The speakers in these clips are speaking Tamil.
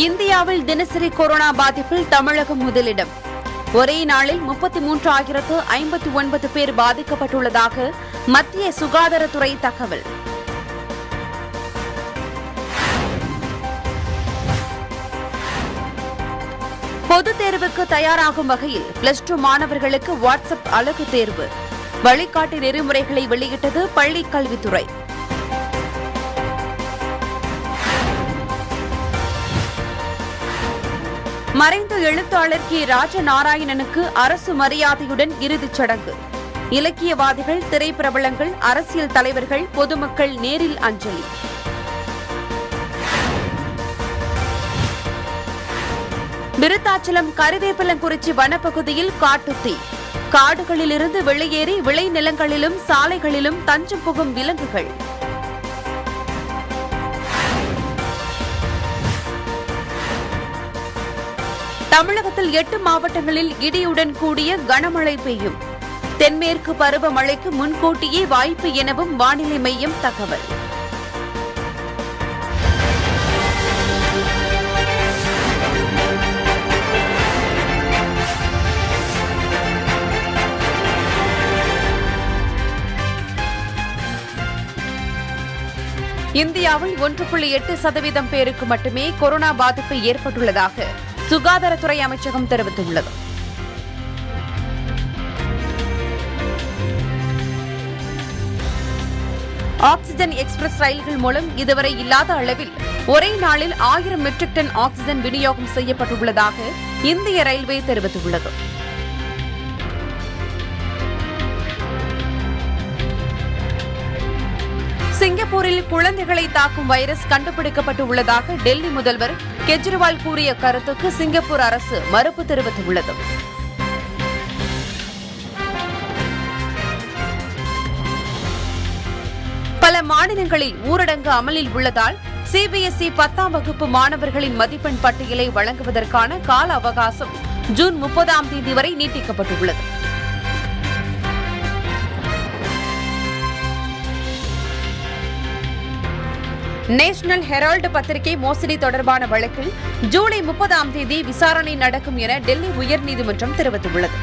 இந்தியாவில் தினசரி கொரோனா பாதிப்பில் தமிழகம் முதலிடம் ஒரே நாளில் முப்பத்தி மூன்றாயிரத்து ஐம்பத்தி ஒன்பது பேர் பாதிக்கப்பட்டுள்ளதாக மத்திய சுகாதாரத்துறை தகவல் பொதுத் தேர்வுக்கு தயாராகும் வகையில் பிளஸ் டூ மாணவர்களுக்கு வாட்ஸ்அப் அழகு தேர்வு வழிகாட்டு நெறிமுறைகளை வெளியிட்டது பள்ளிக் கல்வித்துறை மறைந்த எழுத்தாளர் கே ராஜநாராயணனுக்கு அரசு மரியாதையுடன் இறுதிச் சடங்கு இலக்கியவாதிகள் திரைப்பிரபலங்கள் அரசியல் தலைவர்கள் பொதுமக்கள் நேரில் அஞ்சலி விருத்தாச்சலம் கருவேப்பிலங்குறிச்சி வனப்பகுதியில் காட்டுத்தீ காடுகளிலிருந்து வெளியேறி விளைநிலங்களிலும் சாலைகளிலும் தஞ்சம் புகும் விலங்குகள் தமிழகத்தில் எட்டு மாவட்டங்களில் இடியுடன் கூடிய கனமழை பெய்யும் தென்மேற்கு பருவமழைக்கு முன்கூட்டியே வாய்ப்பு எனவும் வானிலை மையம் தகவல் இந்தியாவில் ஒன்று புள்ளி எட்டு சதவீதம் பேருக்கு மட்டுமே கொரோனா பாதிப்பு ஏற்பட்டுள்ளதாக சுகாதாரத்துறை அமைச்சகம் தெரிவித்துள்ளது ஆக்ஸிஜன் எக்ஸ்பிரஸ் ரயில்கள் மூலம் இதுவரை இல்லாத அளவில் ஒரே நாளில் ஆயிரம் மெட்ரிக் டன் ஆக்ஸிஜன் விநியோகம் செய்யப்பட்டுள்ளதாக இந்திய ரயில்வே தெரிவித்துள்ளது சிங்கப்பூரில் குழந்தைகளை தாக்கும் வைரஸ் கண்டுபிடிக்கப்பட்டு உள்ளதாக டெல்லி முதல்வர் கெஜ்ரிவால் கூறிய கருத்துக்கு சிங்கப்பூர் அரசு மறுப்பு தெரிவித்துள்ளது பல மாநிலங்களில் ஊரடங்கு அமலில் உள்ளதால் சிபிஎஸ்இ பத்தாம் வகுப்பு மாணவர்களின் மதிப்பெண் பட்டியலை வழங்குவதற்கான கால அவகாசம் ஜூன் முப்பதாம் தேதி வரை நீட்டிக்கப்பட்டுள்ளது நேஷனல் ஹெரால்டு பத்திரிகை மோசடி தொடர்பான வழக்கில் ஜூலை முப்பதாம் தேதி விசாரணை நடக்கும் என டெல்லி உயர்நீதிமன்றம் தெரிவித்துள்ளது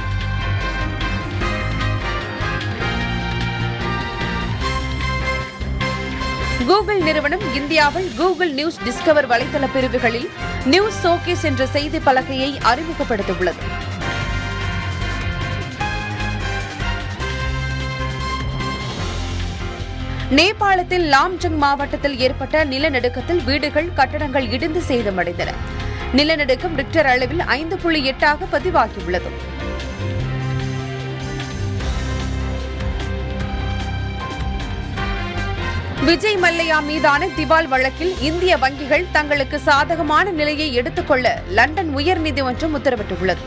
கூகுள் நிறுவனம் இந்தியாவில் கூகுள் நியூஸ் டிஸ்கவர் வலைதள பிரிவுகளில் நியூஸ் ஷோகேஸ் என்ற செய்தி பலகையை அறிமுகப்படுத்தியுள்ளது நேபாளத்தில் லாம்ஜங் மாவட்டத்தில் ஏற்பட்ட நிலநடுக்கத்தில் வீடுகள் கட்டடங்கள் இடிந்து சேதமடைந்தன நிலநடுக்கம் ரிக்டர் அளவில் ஐந்து புள்ளி எட்டாக பதிவாகியுள்ளது விஜய் மல்லையா மீதான திவால் வழக்கில் இந்திய வங்கிகள் தங்களுக்கு சாதகமான நிலையை எடுத்துக்கொள்ள லண்டன் உயர்நீதிமன்றம் உத்தரவிட்டுள்ளது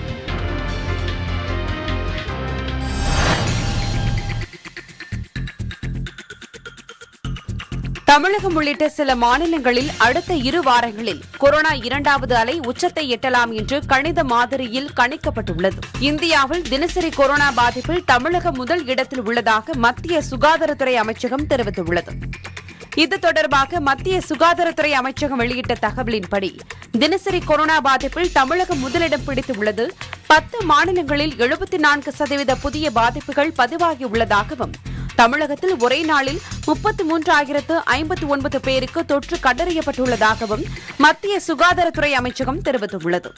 தமிழகம் உள்ளிட்ட சில மாநிலங்களில் அடுத்த இரு வாரங்களில் கொரோனா இரண்டாவது அலை உச்சத்தை எட்டலாம் என்று கணித மாதிரியில் கணிக்கப்பட்டுள்ளது இந்தியாவில் தினசரி கொரோனா பாதிப்பில் தமிழகம் முதல் இடத்தில் உள்ளதாக மத்திய சுகாதாரத்துறை அமைச்சகம் தெரிவித்துள்ளது இது தொடர்பாக மத்திய சுகாதாரத்துறை அமைச்சகம் வெளியிட்ட தகவலின்படி தினசரி கொரோனா பாதிப்பில் தமிழகம் முதலிடம் பிடித்துள்ளது பத்து மாநிலங்களில் எழுபத்தி நான்கு சதவீத புதிய பாதிப்புகள் பதிவாகியுள்ளதாகவும் தமிழகத்தில் ஒரே நாளில் முப்பத்தி மூன்றாயிரத்து ஐம்பத்தி ஒன்பது பேருக்கு தொற்று கண்டறியப்பட்டுள்ளதாகவும் மத்திய சுகாதாரத்துறை அமைச்சகம் தெரிவித்துள்ளது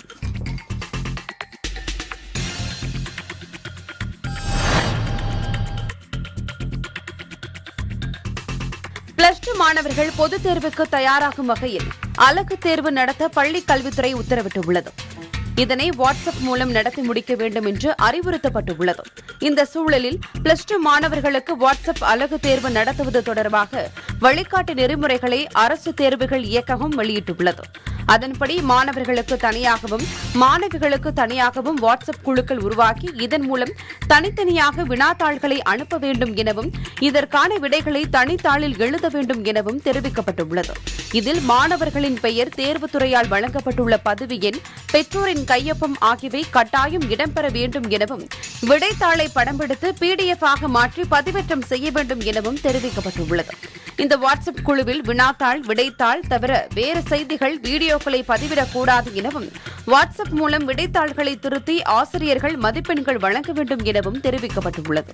பிளஸ் டூ மாணவர்கள் பொதுத் தேர்வுக்கு தயாராகும் வகையில் அலகு தேர்வு நடத்த பள்ளிக் கல்வித்துறை உத்தரவிட்டுள்ளது இதனை வாட்ஸ்அப் மூலம் நடத்தி முடிக்க வேண்டும் என்று அறிவுறுத்தப்பட்டுள்ளது இந்த சூழலில் பிளஸ் டூ மாணவர்களுக்கு வாட்ஸ்அப் அலகு தேர்வு நடத்துவது தொடர்பாக வழிகாட்டு நெறிமுறைகளை அரசு தேர்வுகள் இயக்ககம் வெளியிட்டுள்ளது அதன்படி மாணவர்களுக்கு தனியாகவும் மாணவிகளுக்கு தனியாகவும் வாட்ஸ்அப் குழுக்கள் உருவாக்கி இதன் மூலம் தனித்தனியாக வினாத்தாள்களை அனுப்ப வேண்டும் எனவும் இதற்கான விடைகளை தனித்தாளில் எழுத வேண்டும் எனவும் தெரிவிக்கப்பட்டுள்ளது இதில் மாணவர்களின் பெயர் தேர்வுத்துறையால் வழங்கப்பட்டுள்ள பதிவு எண் பெற்றோரின் தேர்வின் கையொப்பம் ஆகியவை கட்டாயம் இடம்பெற வேண்டும் எனவும் விடைத்தாளை படம்பிடித்து பிடிஎஃப் ஆக மாற்றி பதிவேற்றம் செய்ய வேண்டும் எனவும் தெரிவிக்கப்பட்டுள்ளது இந்த வாட்ஸ்அப் குழுவில் வினாத்தாள் விடைத்தாள் தவிர வேறு செய்திகள் வீடியோக்களை பதிவிடக்கூடாது எனவும் வாட்ஸ்அப் மூலம் விடைத்தாள்களை திருத்தி ஆசிரியர்கள் மதிப்பெண்கள் வழங்க வேண்டும் எனவும் தெரிவிக்கப்பட்டுள்ளது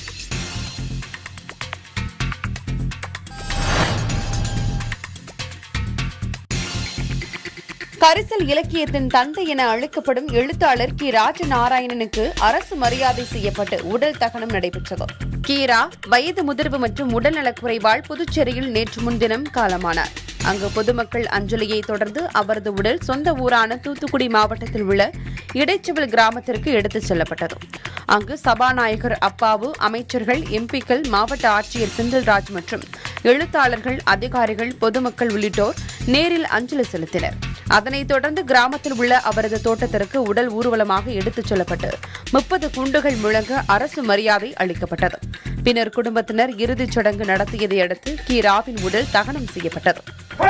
கரிசல் இலக்கியத்தின் தந்தை என அழைக்கப்படும் எழுத்தாளர் கி ராஜநாராயணனுக்கு அரசு மரியாதை செய்யப்பட்டு உடல் தகனம் நடைபெற்றது கீரா வயது முதிர்வு மற்றும் உடல்நலக்குறைவால் புதுச்சேரியில் நேற்று முன்தினம் காலமானார் அங்கு பொதுமக்கள் அஞ்சலியை தொடர்ந்து அவரது உடல் சொந்த ஊரான தூத்துக்குடி மாவட்டத்தில் உள்ள இடைச்செவல் கிராமத்திற்கு எடுத்துச் செல்லப்பட்டது அங்கு சபாநாயகர் அப்பாவு அமைச்சர்கள் எம்பிக்கள் மாவட்ட ஆட்சியர் செந்தில்ராஜ் மற்றும் எழுத்தாளர்கள் அதிகாரிகள் பொதுமக்கள் உள்ளிட்டோர் நேரில் அஞ்சலி செலுத்தினர் அதனைத் தொடர்ந்து கிராமத்தில் உள்ள அவரது தோட்டத்திற்கு உடல் ஊர்வலமாக எடுத்துச் செல்லப்பட்டு முப்பது குண்டுகள் முழங்க அரசு மரியாதை அளிக்கப்பட்டது பின்னர் குடும்பத்தினர் இறுதிச் சடங்கு நடத்தியதை அடுத்து கி ராவின் உடல் தகனம் செய்யப்பட்டது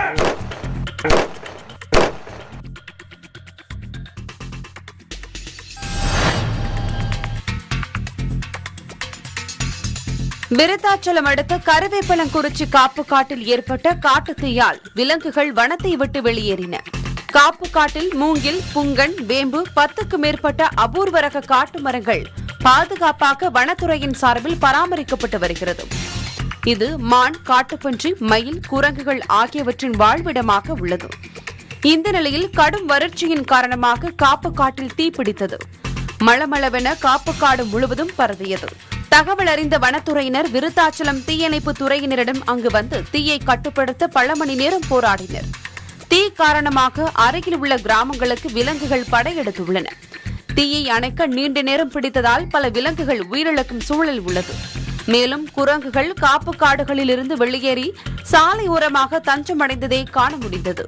விருத்தாச்சலம் அடுத்த கருவேப்பலங்குறிச்சி காப்பு காட்டில் ஏற்பட்ட காட்டுத் தீயால் விலங்குகள் வனத்தை விட்டு வெளியேறின காப்பு காட்டில் மூங்கில் புங்கன் வேம்பு பத்துக்கு மேற்பட்ட அபூர்வ ரக காட்டு மரங்கள் பாதுகாப்பாக வனத்துறையின் சார்பில் பராமரிக்கப்பட்டு வருகிறது இது மான் காட்டுப்பன்றி மயில் குரங்குகள் ஆகியவற்றின் வாழ்விடமாக உள்ளது இந்த நிலையில் கடும் வறட்சியின் காரணமாக காப்பு காட்டில் தீப்பிடித்தது மளமளவென காப்பு காடு முழுவதும் பரவியது தகவல் அறிந்த வனத்துறையினர் விருத்தாச்சலம் தீயணைப்பு துறையினரிடம் அங்கு வந்து தீயை கட்டுப்படுத்த பல மணி நேரம் போராடினர் தீ காரணமாக அருகில் உள்ள கிராமங்களுக்கு விலங்குகள் படையெடுத்துள்ளன தீயை அணைக்க நீண்ட நேரம் பிடித்ததால் பல விலங்குகள் உயிரிழக்கும் சூழல் உள்ளது மேலும் குரங்குகள் காப்பு காடுகளில் இருந்து வெளியேறி சாலை ஓரமாக தஞ்சமடைந்ததை காண முடிந்தது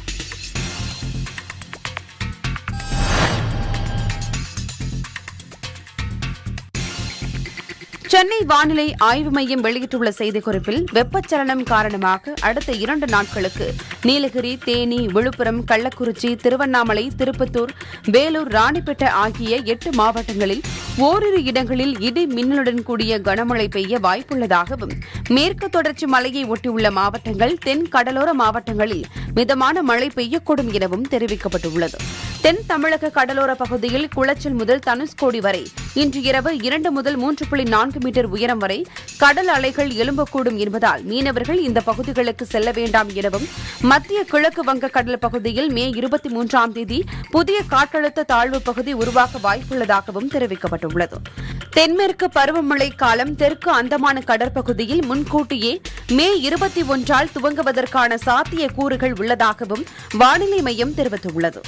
சென்னை வானிலை ஆய்வு மையம் வெளியிட்டுள்ள செய்திக்குறிப்பில் வெப்பச்சலனம் காரணமாக அடுத்த இரண்டு நாட்களுக்கு நீலகிரி தேனி விழுப்புரம் கள்ளக்குறிச்சி திருவண்ணாமலை திருப்பத்தூர் வேலூர் ராணிப்பேட்டை ஆகிய எட்டு மாவட்டங்களில் ஓரிரு இடங்களில் இடி மின்னலுடன் கூடிய கனமழை பெய்ய வாய்ப்புள்ளதாகவும் மேற்கு தொடர்ச்சி மலையை ஒட்டியுள்ள மாவட்டங்கள் தென் கடலோர மாவட்டங்களில் மிதமான மழை பெய்யக்கூடும் எனவும் தெரிவிக்கப்பட்டுள்ளது தென் தமிழக கடலோர பகுதியில் குளச்சல் முதல் தனுஷ்கோடி வரை இன்று இரவு இரண்டு முதல் மூன்று புள்ளி நான்கு மீட்டர் உயரம் வரை கடல் அலைகள் எழும்பக்கூடும் என்பதால் மீனவர்கள் இந்த பகுதிகளுக்கு செல்ல வேண்டாம் எனவும் மத்திய கிழக்கு வங்க கடல் பகுதியில் மே இருபத்தி மூன்றாம் தேதி புதிய காற்றழுத்த தாழ்வு பகுதி உருவாக வாய்ப்புள்ளதாகவும் தெரிவிக்கப்பட்டுள்ளது தென்மேற்கு பருவமழை காலம் தெற்கு அந்தமான கடற்பகுதியில் முன்கூட்டியே மே இருபத்தி ஒன்றால் துவங்குவதற்கான சாத்திய கூறுகள் உள்ளதாகவும் வானிலை மையம் தெரிவித்துள்ளது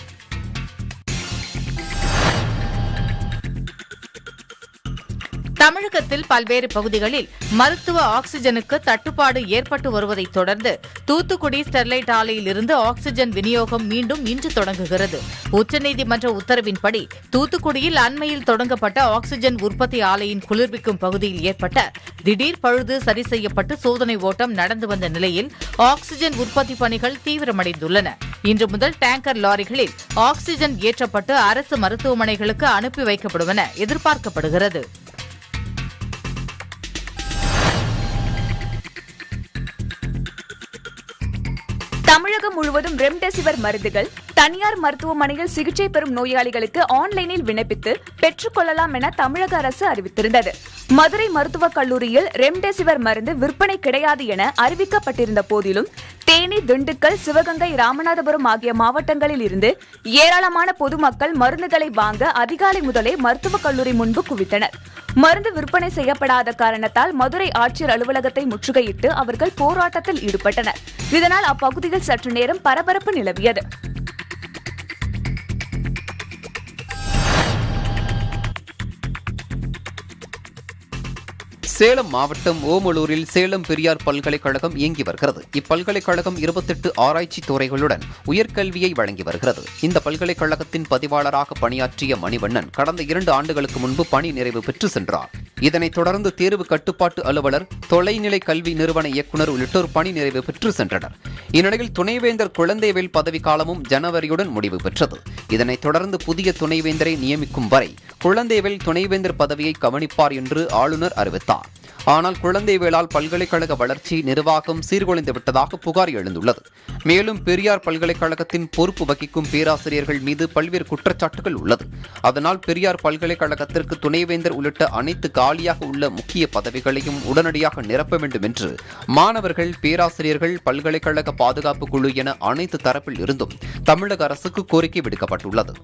தமிழகத்தில் பல்வேறு பகுதிகளில் மருத்துவ ஆக்ஸிஜனுக்கு தட்டுப்பாடு ஏற்பட்டு வருவதைத் தொடர்ந்து தூத்துக்குடி ஸ்டெர்லைட் ஆலையில் இருந்து ஆக்ஸிஜன் விநியோகம் மீண்டும் இன்று தொடங்குகிறது உச்சநீதிமன்ற உத்தரவின்படி தூத்துக்குடியில் அண்மையில் தொடங்கப்பட்ட ஆக்ஸிஜன் உற்பத்தி ஆலையின் குளிர்விக்கும் பகுதியில் ஏற்பட்ட திடீர் பழுது சரி செய்யப்பட்டு சோதனை ஓட்டம் நடந்து வந்த நிலையில் ஆக்ஸிஜன் உற்பத்தி பணிகள் தீவிரமடைந்துள்ளன இன்று முதல் டேங்கர் லாரிகளில் ஆக்ஸிஜன் ஏற்றப்பட்டு அரசு மருத்துவமனைகளுக்கு அனுப்பி வைக்கப்படும் என எதிர்பார்க்கப்படுகிறது தமிழகம் முழுவதும் ரெம்டெசிவிர் மருந்துகள் தனியார் மருத்துவமனையில் சிகிச்சை பெறும் நோயாளிகளுக்கு ஆன்லைனில் விண்ணப்பித்து பெற்றுக் கொள்ளலாம் என தமிழக அரசு அறிவித்திருந்தது மதுரை மருத்துவக் கல்லூரியில் ரெம்டெசிவிர் மருந்து விற்பனை கிடையாது என அறிவிக்கப்பட்டிருந்த போதிலும் தேனி திண்டுக்கல் சிவகங்கை ராமநாதபுரம் ஆகிய மாவட்டங்களில் இருந்து ஏராளமான பொதுமக்கள் மருந்துகளை வாங்க அதிகாலை முதலே மருத்துவக் கல்லூரி முன்பு குவித்தனர் மருந்து விற்பனை செய்யப்படாத காரணத்தால் மதுரை ஆட்சியர் அலுவலகத்தை முற்றுகையிட்டு அவர்கள் போராட்டத்தில் ஈடுபட்டனர் இதனால் அப்பகுதியில் சற்று நேரம் பரபரப்பு நிலவியது சேலம் மாவட்டம் ஓமலூரில் சேலம் பெரியார் பல்கலைக்கழகம் இயங்கி வருகிறது இப்பல்கலைக்கழகம் இருபத்தெட்டு ஆராய்ச்சி துறைகளுடன் உயர்கல்வியை வழங்கி வருகிறது இந்த பல்கலைக்கழகத்தின் பதிவாளராக பணியாற்றிய மணிவண்ணன் கடந்த இரண்டு ஆண்டுகளுக்கு முன்பு பணி நிறைவு பெற்று சென்றார் இதனைத் தொடர்ந்து தேர்வு கட்டுப்பாட்டு அலுவலர் தொலைநிலை கல்வி நிறுவன இயக்குநர் உள்ளிட்டோர் பணி நிறைவு பெற்று சென்றனர் இந்நிலையில் துணைவேந்தர் குழந்தைவேல் பதவிக்காலமும் ஜனவரியுடன் முடிவு பெற்றது இதனைத் தொடர்ந்து புதிய துணைவேந்தரை நியமிக்கும் வரை குழந்தைவேல் துணைவேந்தர் பதவியை கவனிப்பார் என்று ஆளுநர் அறிவித்தார் ஆனால் குழந்தைவேளால் பல்கலைக்கழக வளர்ச்சி நிர்வாகம் சீர்குலைந்து விட்டதாக புகார் எழுந்துள்ளது மேலும் பெரியார் பல்கலைக்கழகத்தின் பொறுப்பு வகிக்கும் பேராசிரியர்கள் மீது பல்வேறு குற்றச்சாட்டுகள் உள்ளது அதனால் பெரியார் பல்கலைக்கழகத்திற்கு துணைவேந்தர் உள்ளிட்ட அனைத்து காலியாக உள்ள முக்கிய பதவிகளையும் உடனடியாக நிரப்ப வேண்டும் என்று மாணவர்கள் பேராசிரியர்கள் பல்கலைக்கழக பாதுகாப்பு குழு என அனைத்து தரப்பில் இருந்தும் தமிழக அரசுக்கு கோரிக்கை விடுக்கப்பட்டுள்ளது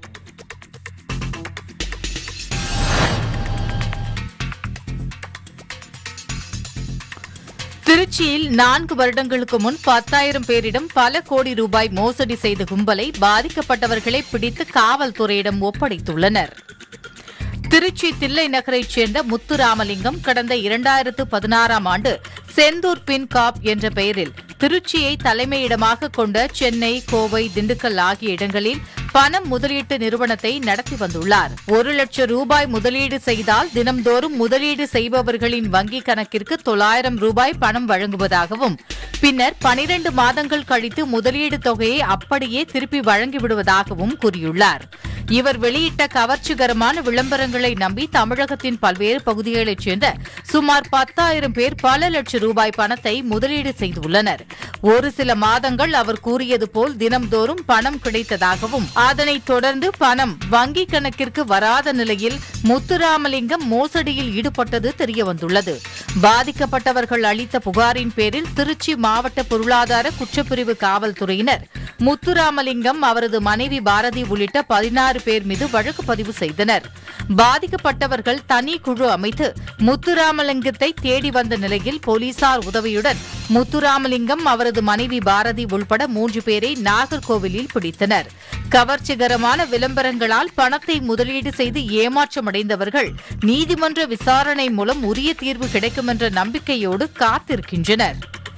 திருச்சியில் நான்கு வருடங்களுக்கு முன் பத்தாயிரம் பேரிடம் பல கோடி ரூபாய் மோசடி செய்த கும்பலை பாதிக்கப்பட்டவர்களை பிடித்து காவல்துறையிடம் ஒப்படைத்துள்ளனர் திருச்சி தில்லை நகரைச் சேர்ந்த முத்துராமலிங்கம் கடந்த இரண்டாயிரத்து பதினாறாம் ஆண்டு செந்தூர் பின் காப் என்ற பெயரில் திருச்சியை தலைமையிடமாக கொண்ட சென்னை கோவை திண்டுக்கல் ஆகிய இடங்களில் பணம் முதலீட்டு நிறுவனத்தை நடத்தி வந்துள்ளார் ஒரு லட்சம் ரூபாய் முதலீடு செய்தால் தினம்தோறும் முதலீடு செய்பவர்களின் வங்கிக் கணக்கிற்கு தொள்ளாயிரம் ரூபாய் பணம் வழங்குவதாகவும் பின்னர் பனிரண்டு மாதங்கள் கழித்து முதலீடு தொகையை அப்படியே திருப்பி வழங்கிவிடுவதாகவும் கூறியுள்ளார் இவர் வெளியிட்ட கவர்ச்சிகரமான விளம்பரங்களை நம்பி தமிழகத்தின் பல்வேறு பகுதிகளைச் சேர்ந்த சுமார் பத்தாயிரம் பேர் பல லட்சம் ரூபாய் பணத்தை முதலீடு செய்துள்ளனர் ஒரு சில மாதங்கள் அவர் கூறியது போல் தினம்தோறும் பணம் கிடைத்ததாகவும் அதனைத் தொடர்ந்து பணம் வங்கிக் கணக்கிற்கு வராத நிலையில் முத்துராமலிங்கம் மோசடியில் ஈடுபட்டது தெரியவந்துள்ளது பாதிக்கப்பட்டவர்கள் அளித்த புகாரின் பேரில் திருச்சி மாவட்ட பொருளாதார குற்றப்பிரிவு காவல்துறையினர் முத்துராமலிங்கம் அவரது மனைவி பாரதி உள்ளிட்ட பதினாறு பேர் மீது வழக்கு பதிவு செய்தனர் பாதிக்கப்பட்டவர்கள் தனி குழு அமைத்து முத்துராமலிங்கத்தை தேடி வந்த நிலையில் போலீசார் உதவியுடன் முத்துராமலிங்கம் அவரது மனைவி பாரதி உள்பட மூன்று பேரை நாகர்கோவிலில் பிடித்தனர் கவர்ச்சிகரமான விளம்பரங்களால் பணத்தை முதலீடு செய்து ஏமாற்றமடைந்தவர்கள் நீதிமன்ற விசாரணை மூலம் உரிய தீர்வு கிடைக்கும் என்ற நம்பிக்கையோடு காத்திருக்கின்றனர்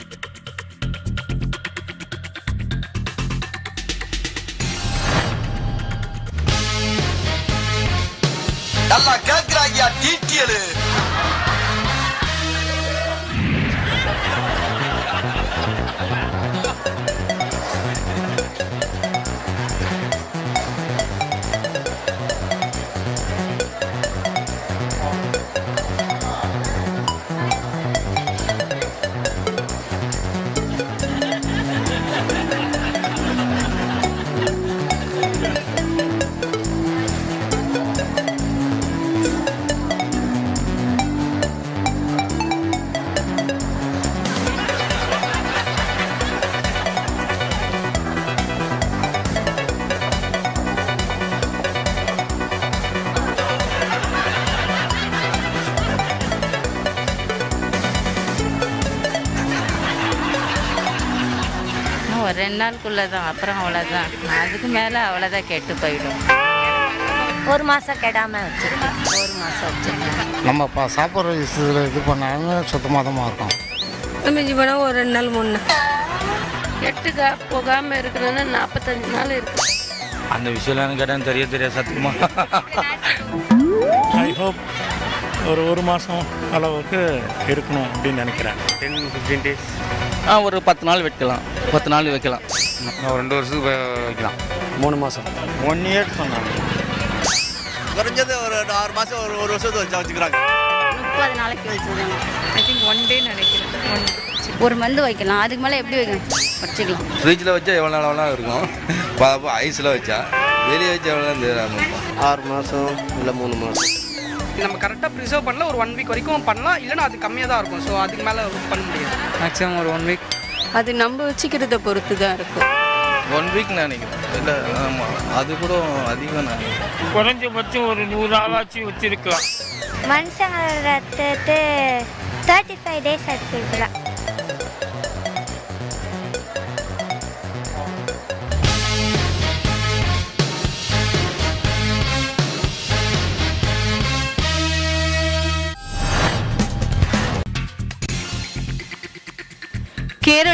நல்லா கேக்குறாங்க டீட்டியலு ஒரு ரெண்டு நாளுக்குள்ளே தான் அப்புறம் அவ்வளோதான் அதுக்கு மேலே அவ்வளோதான் கெட்டு போயிடும் ஒரு மாதம் கெடாமல் வச்சுருக்கேன் ஒரு மாதம் வச்சுருக்கேன் நம்ம இப்போ சாப்பிட்ற விஷயத்தில் இது பண்ணாலும் சுத்தமாக இருக்கும் மிஞ்சி போனால் ஒரு ரெண்டு நாள் மூணு நாள் கெட்டுக்கா போகாமல் இருக்கணும்னா நாற்பத்தஞ்சு நாள் இருக்கு அந்த விஷயம்லாம் கேட்டால் தெரிய தெரியாது சத்தியமா ஐ ஹோப் ஒரு ஒரு மாதம் அளவுக்கு இருக்கணும் அப்படின்னு நினைக்கிறேன் டென் ஃபிஃப்டீன் டேஸ் ஆ ஒரு பத்து நாள் வைக்கலாம் பத்து நாள் வைக்கலாம் ஒரு ரெண்டு வருஷத்துக்கு வைக்கலாம் மூணு மாசம் ஒன் இயர் சொன்னாங்க குறைஞ்சது ஒரு ஆறு மாசம் ஒரு ஒரு வருஷத்துக்கு வச்சா வச்சுக்கிறாங்க முப்பது நாளைக்கு வச்சுருக்காங்க ஐ திங்க் ஒன் டே நினைக்கிறேன் ஒன் ஒரு மந்து வைக்கலாம் அதுக்கு மேலே எப்படி வைக்கணும் வச்சுக்கலாம் ஃப்ரிட்ஜில் வச்சா எவ்வளோ நாள் வேணாலும் இருக்கும் பாப்பா ஐஸில் வச்சா வெளியே வச்சா எவ்வளோ நேரம் தெரியாது ஆறு மாசம் இல்லை மூணு மாசம் நம்ம கரெக்டாக ப்ரிசர்வ் பண்ணல ஒரு ஒன் வீக் வரைக்கும் பண்ணலாம் இல்லைன்னா அது கம்மியாக தான் இருக்கும் ஸோ அதுக்கு மேலே பண்ண முடியாது மேக்ஸிமம் ஒரு ஒன் வீக் அது நம்ம வச்சுக்கிறத பொறுத்து தான் இருக்கும் ஒன் வீக் நினைக்கிறேன் இல்லை ஆமாம் அது கூட அதிகம் நினைக்கிறேன் குறைஞ்சபட்சம் ஒரு நூறு ஆளாச்சு வச்சிருக்கலாம் மனுஷங்க ரத்தத்தை தேர்ட்டி ஃபைவ் டேஸ் வச்சுருக்கலாம்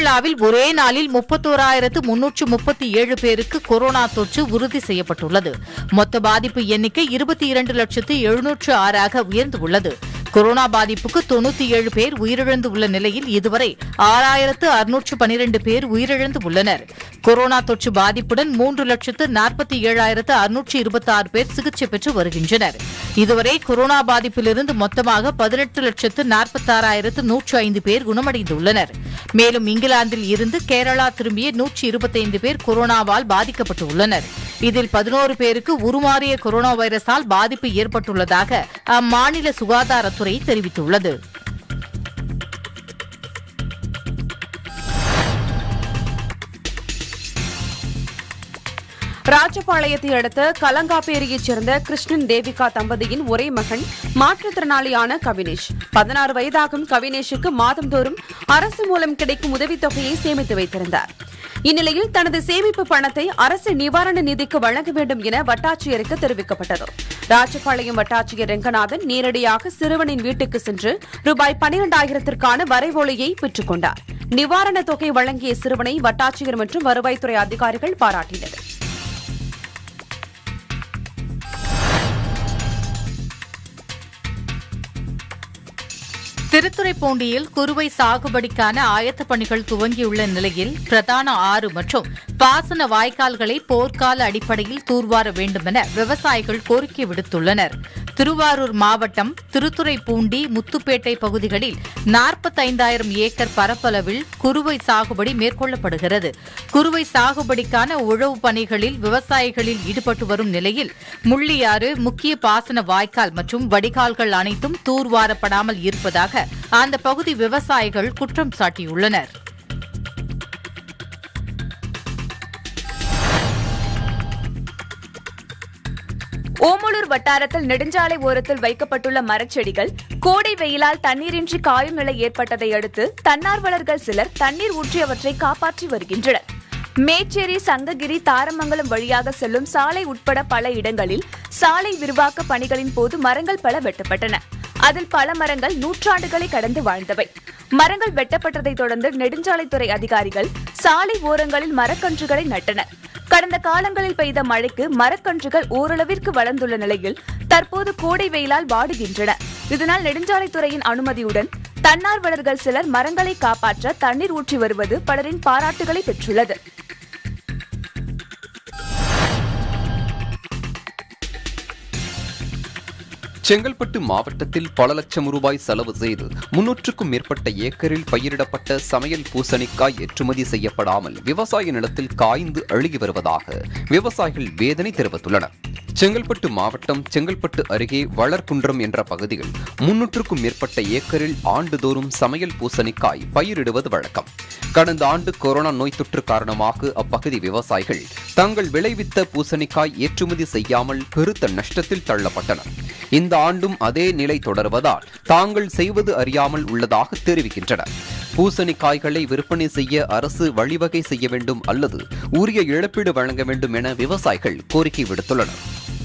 கேரளாவில் ஒரே நாளில் முப்பத்தோராயிரத்து முன்னூற்று முப்பத்தி ஏழு பேருக்கு கொரோனா தொற்று உறுதி செய்யப்பட்டுள்ளது மொத்த பாதிப்பு எண்ணிக்கை இருபத்தி இரண்டு லட்சத்து எழுநூற்று ஆறாக உயர்ந்துள்ளது கொரோனா பாதிப்புக்கு தொண்ணூத்தி ஏழு பேர் உயிரிழந்து உள்ள நிலையில் இதுவரை ஆறாயிரத்து அறுநூற்று பனிரெண்டு பேர் உயிரிழந்து உள்ளனர் கொரோனா தொற்று பாதிப்புடன் மூன்று லட்சத்து நாற்பத்தி ஏழாயிரத்து அறுநூற்று இருபத்தி ஆறு பேர் சிகிச்சை பெற்று வருகின்றனர் இதுவரை கொரோனா பாதிப்பிலிருந்து மொத்தமாக பதினெட்டு லட்சத்து நாற்பத்தாறாயிரத்து நூற்று ஐந்து பேர் குணமடைந்துள்ளனர் மேலும் இங்கிலாந்தில் இருந்து கேரளா திரும்பிய நூற்றி இருபத்தைந்து பேர் கொரோனாவால் பாதிக்கப்பட்டு உள்ளனர் இதில் பதினோரு பேருக்கு உருமாறிய கொரோனா வைரஸால் பாதிப்பு ஏற்பட்டுள்ளதாக அம்மாநில சுகாதாரத்துறை தெரிவித்துள்ளது ராஜபாளையத்தை அடுத்த கலங்காப்பேரியைச் சேர்ந்த கிருஷ்ணன் தேவிகா தம்பதியின் ஒரே மகன் மாற்றுத்திறனாளியான கவினேஷ் பதினாறு வயதாகும் கவினேஷுக்கு மாதந்தோறும் அரசு மூலம் கிடைக்கும் உதவித்தொகையை சேமித்து வைத்திருந்தார் இந்நிலையில் தனது சேமிப்பு பணத்தை அரசு நிவாரண நிதிக்கு வழங்க வேண்டும் என வட்டாட்சியருக்கு தெரிவிக்கப்பட்டது ராஜபாளையம் வட்டாட்சியர் ரெங்கநாதன் நேரடியாக சிறுவனின் வீட்டுக்கு சென்று ரூபாய் பனிரெண்டாயிரத்திற்கான வரைவோலையை பெற்றுக் கொண்டார் நிவாரணத் தொகை வழங்கிய சிறுவனை வட்டாட்சியர் மற்றும் வருவாய்த்துறை அதிகாரிகள் பாராட்டினர் திருத்துறைப்பூண்டியில் குறுவை சாகுபடிக்கான ஆயத்தப் பணிகள் துவங்கியுள்ள நிலையில் பிரதான ஆறு மற்றும் பாசன வாய்க்கால்களை போர்க்கால அடிப்படையில் தூர்வார வேண்டுமென விவசாயிகள் கோரிக்கை விடுத்துள்ளனர் திருவாரூர் மாவட்டம் திருத்துறைப்பூண்டி முத்துப்பேட்டை பகுதிகளில் நாற்பத்தைந்தாயிரம் ஏக்கர் பரப்பளவில் குறுவை சாகுபடி மேற்கொள்ளப்படுகிறது குறுவை சாகுபடிக்கான உழவு பணிகளில் விவசாயிகளில் ஈடுபட்டு வரும் நிலையில் முள்ளியாறு முக்கிய பாசன வாய்க்கால் மற்றும் வடிகால்கள் அனைத்தும் தூர்வாரப்படாமல் இருப்பதாக அந்த பகுதி விவசாயிகள் குற்றம் சாட்டியுள்ளனர் ஓமலூர் வட்டாரத்தில் நெடுஞ்சாலை ஓரத்தில் வைக்கப்பட்டுள்ள மரச்செடிகள் கோடை வெயிலால் தண்ணீரின்றி காயும் நிலை ஏற்பட்டதை அடுத்து தன்னார்வலர்கள் சிலர் தண்ணீர் ஊற்றி அவற்றை காப்பாற்றி வருகின்றனர் மேச்சேரி சங்ககிரி தாரமங்கலம் வழியாக செல்லும் சாலை உட்பட பல இடங்களில் சாலை விரிவாக்க பணிகளின் போது மரங்கள் பல வெட்டப்பட்டன அதில் பல மரங்கள் நூற்றாண்டுகளை கடந்து வாழ்ந்தவை மரங்கள் வெட்டப்பட்டதை தொடர்ந்து நெடுஞ்சாலைத்துறை அதிகாரிகள் சாலை ஓரங்களில் மரக்கன்றுகளை நட்டனர் கடந்த காலங்களில் பெய்த மழைக்கு மரக்கன்றுகள் ஓரளவிற்கு வளர்ந்துள்ள நிலையில் தற்போது கோடை வெயிலால் வாடுகின்றன இதனால் நெடுஞ்சாலைத்துறையின் அனுமதியுடன் தன்னார்வலர்கள் சிலர் மரங்களை காப்பாற்ற தண்ணீர் ஊற்றி வருவது பலரின் பாராட்டுகளை பெற்றுள்ளது செங்கல்பட்டு மாவட்டத்தில் பல லட்சம் ரூபாய் செலவு செய்து முன்னூற்றுக்கும் மேற்பட்ட ஏக்கரில் பயிரிடப்பட்ட சமையல் பூசணிக்காய் ஏற்றுமதி செய்யப்படாமல் விவசாய நிலத்தில் காய்ந்து அழுகி வருவதாக விவசாயிகள் வேதனை தெரிவித்துள்ளனர் செங்கல்பட்டு மாவட்டம் செங்கல்பட்டு அருகே வளர்குன்றம் என்ற பகுதியில் முன்னூற்றுக்கும் மேற்பட்ட ஏக்கரில் ஆண்டுதோறும் சமையல் பூசணிக்காய் பயிரிடுவது வழக்கம் கடந்த ஆண்டு கொரோனா நோய் தொற்று காரணமாக அப்பகுதி விவசாயிகள் தங்கள் விளைவித்த பூசணிக்காய் ஏற்றுமதி செய்யாமல் பெருத்த நஷ்டத்தில் தள்ளப்பட்டனர் இந்த ஆண்டும் அதே நிலை தொடர்வதால் தாங்கள் செய்வது அறியாமல் உள்ளதாக தெரிவிக்கின்றனர் பூசணிக்காய்களை விற்பனை செய்ய அரசு வழிவகை செய்ய வேண்டும் அல்லது உரிய இழப்பீடு வழங்க வேண்டும் என விவசாயிகள் கோரிக்கை விடுத்துள்ளனர்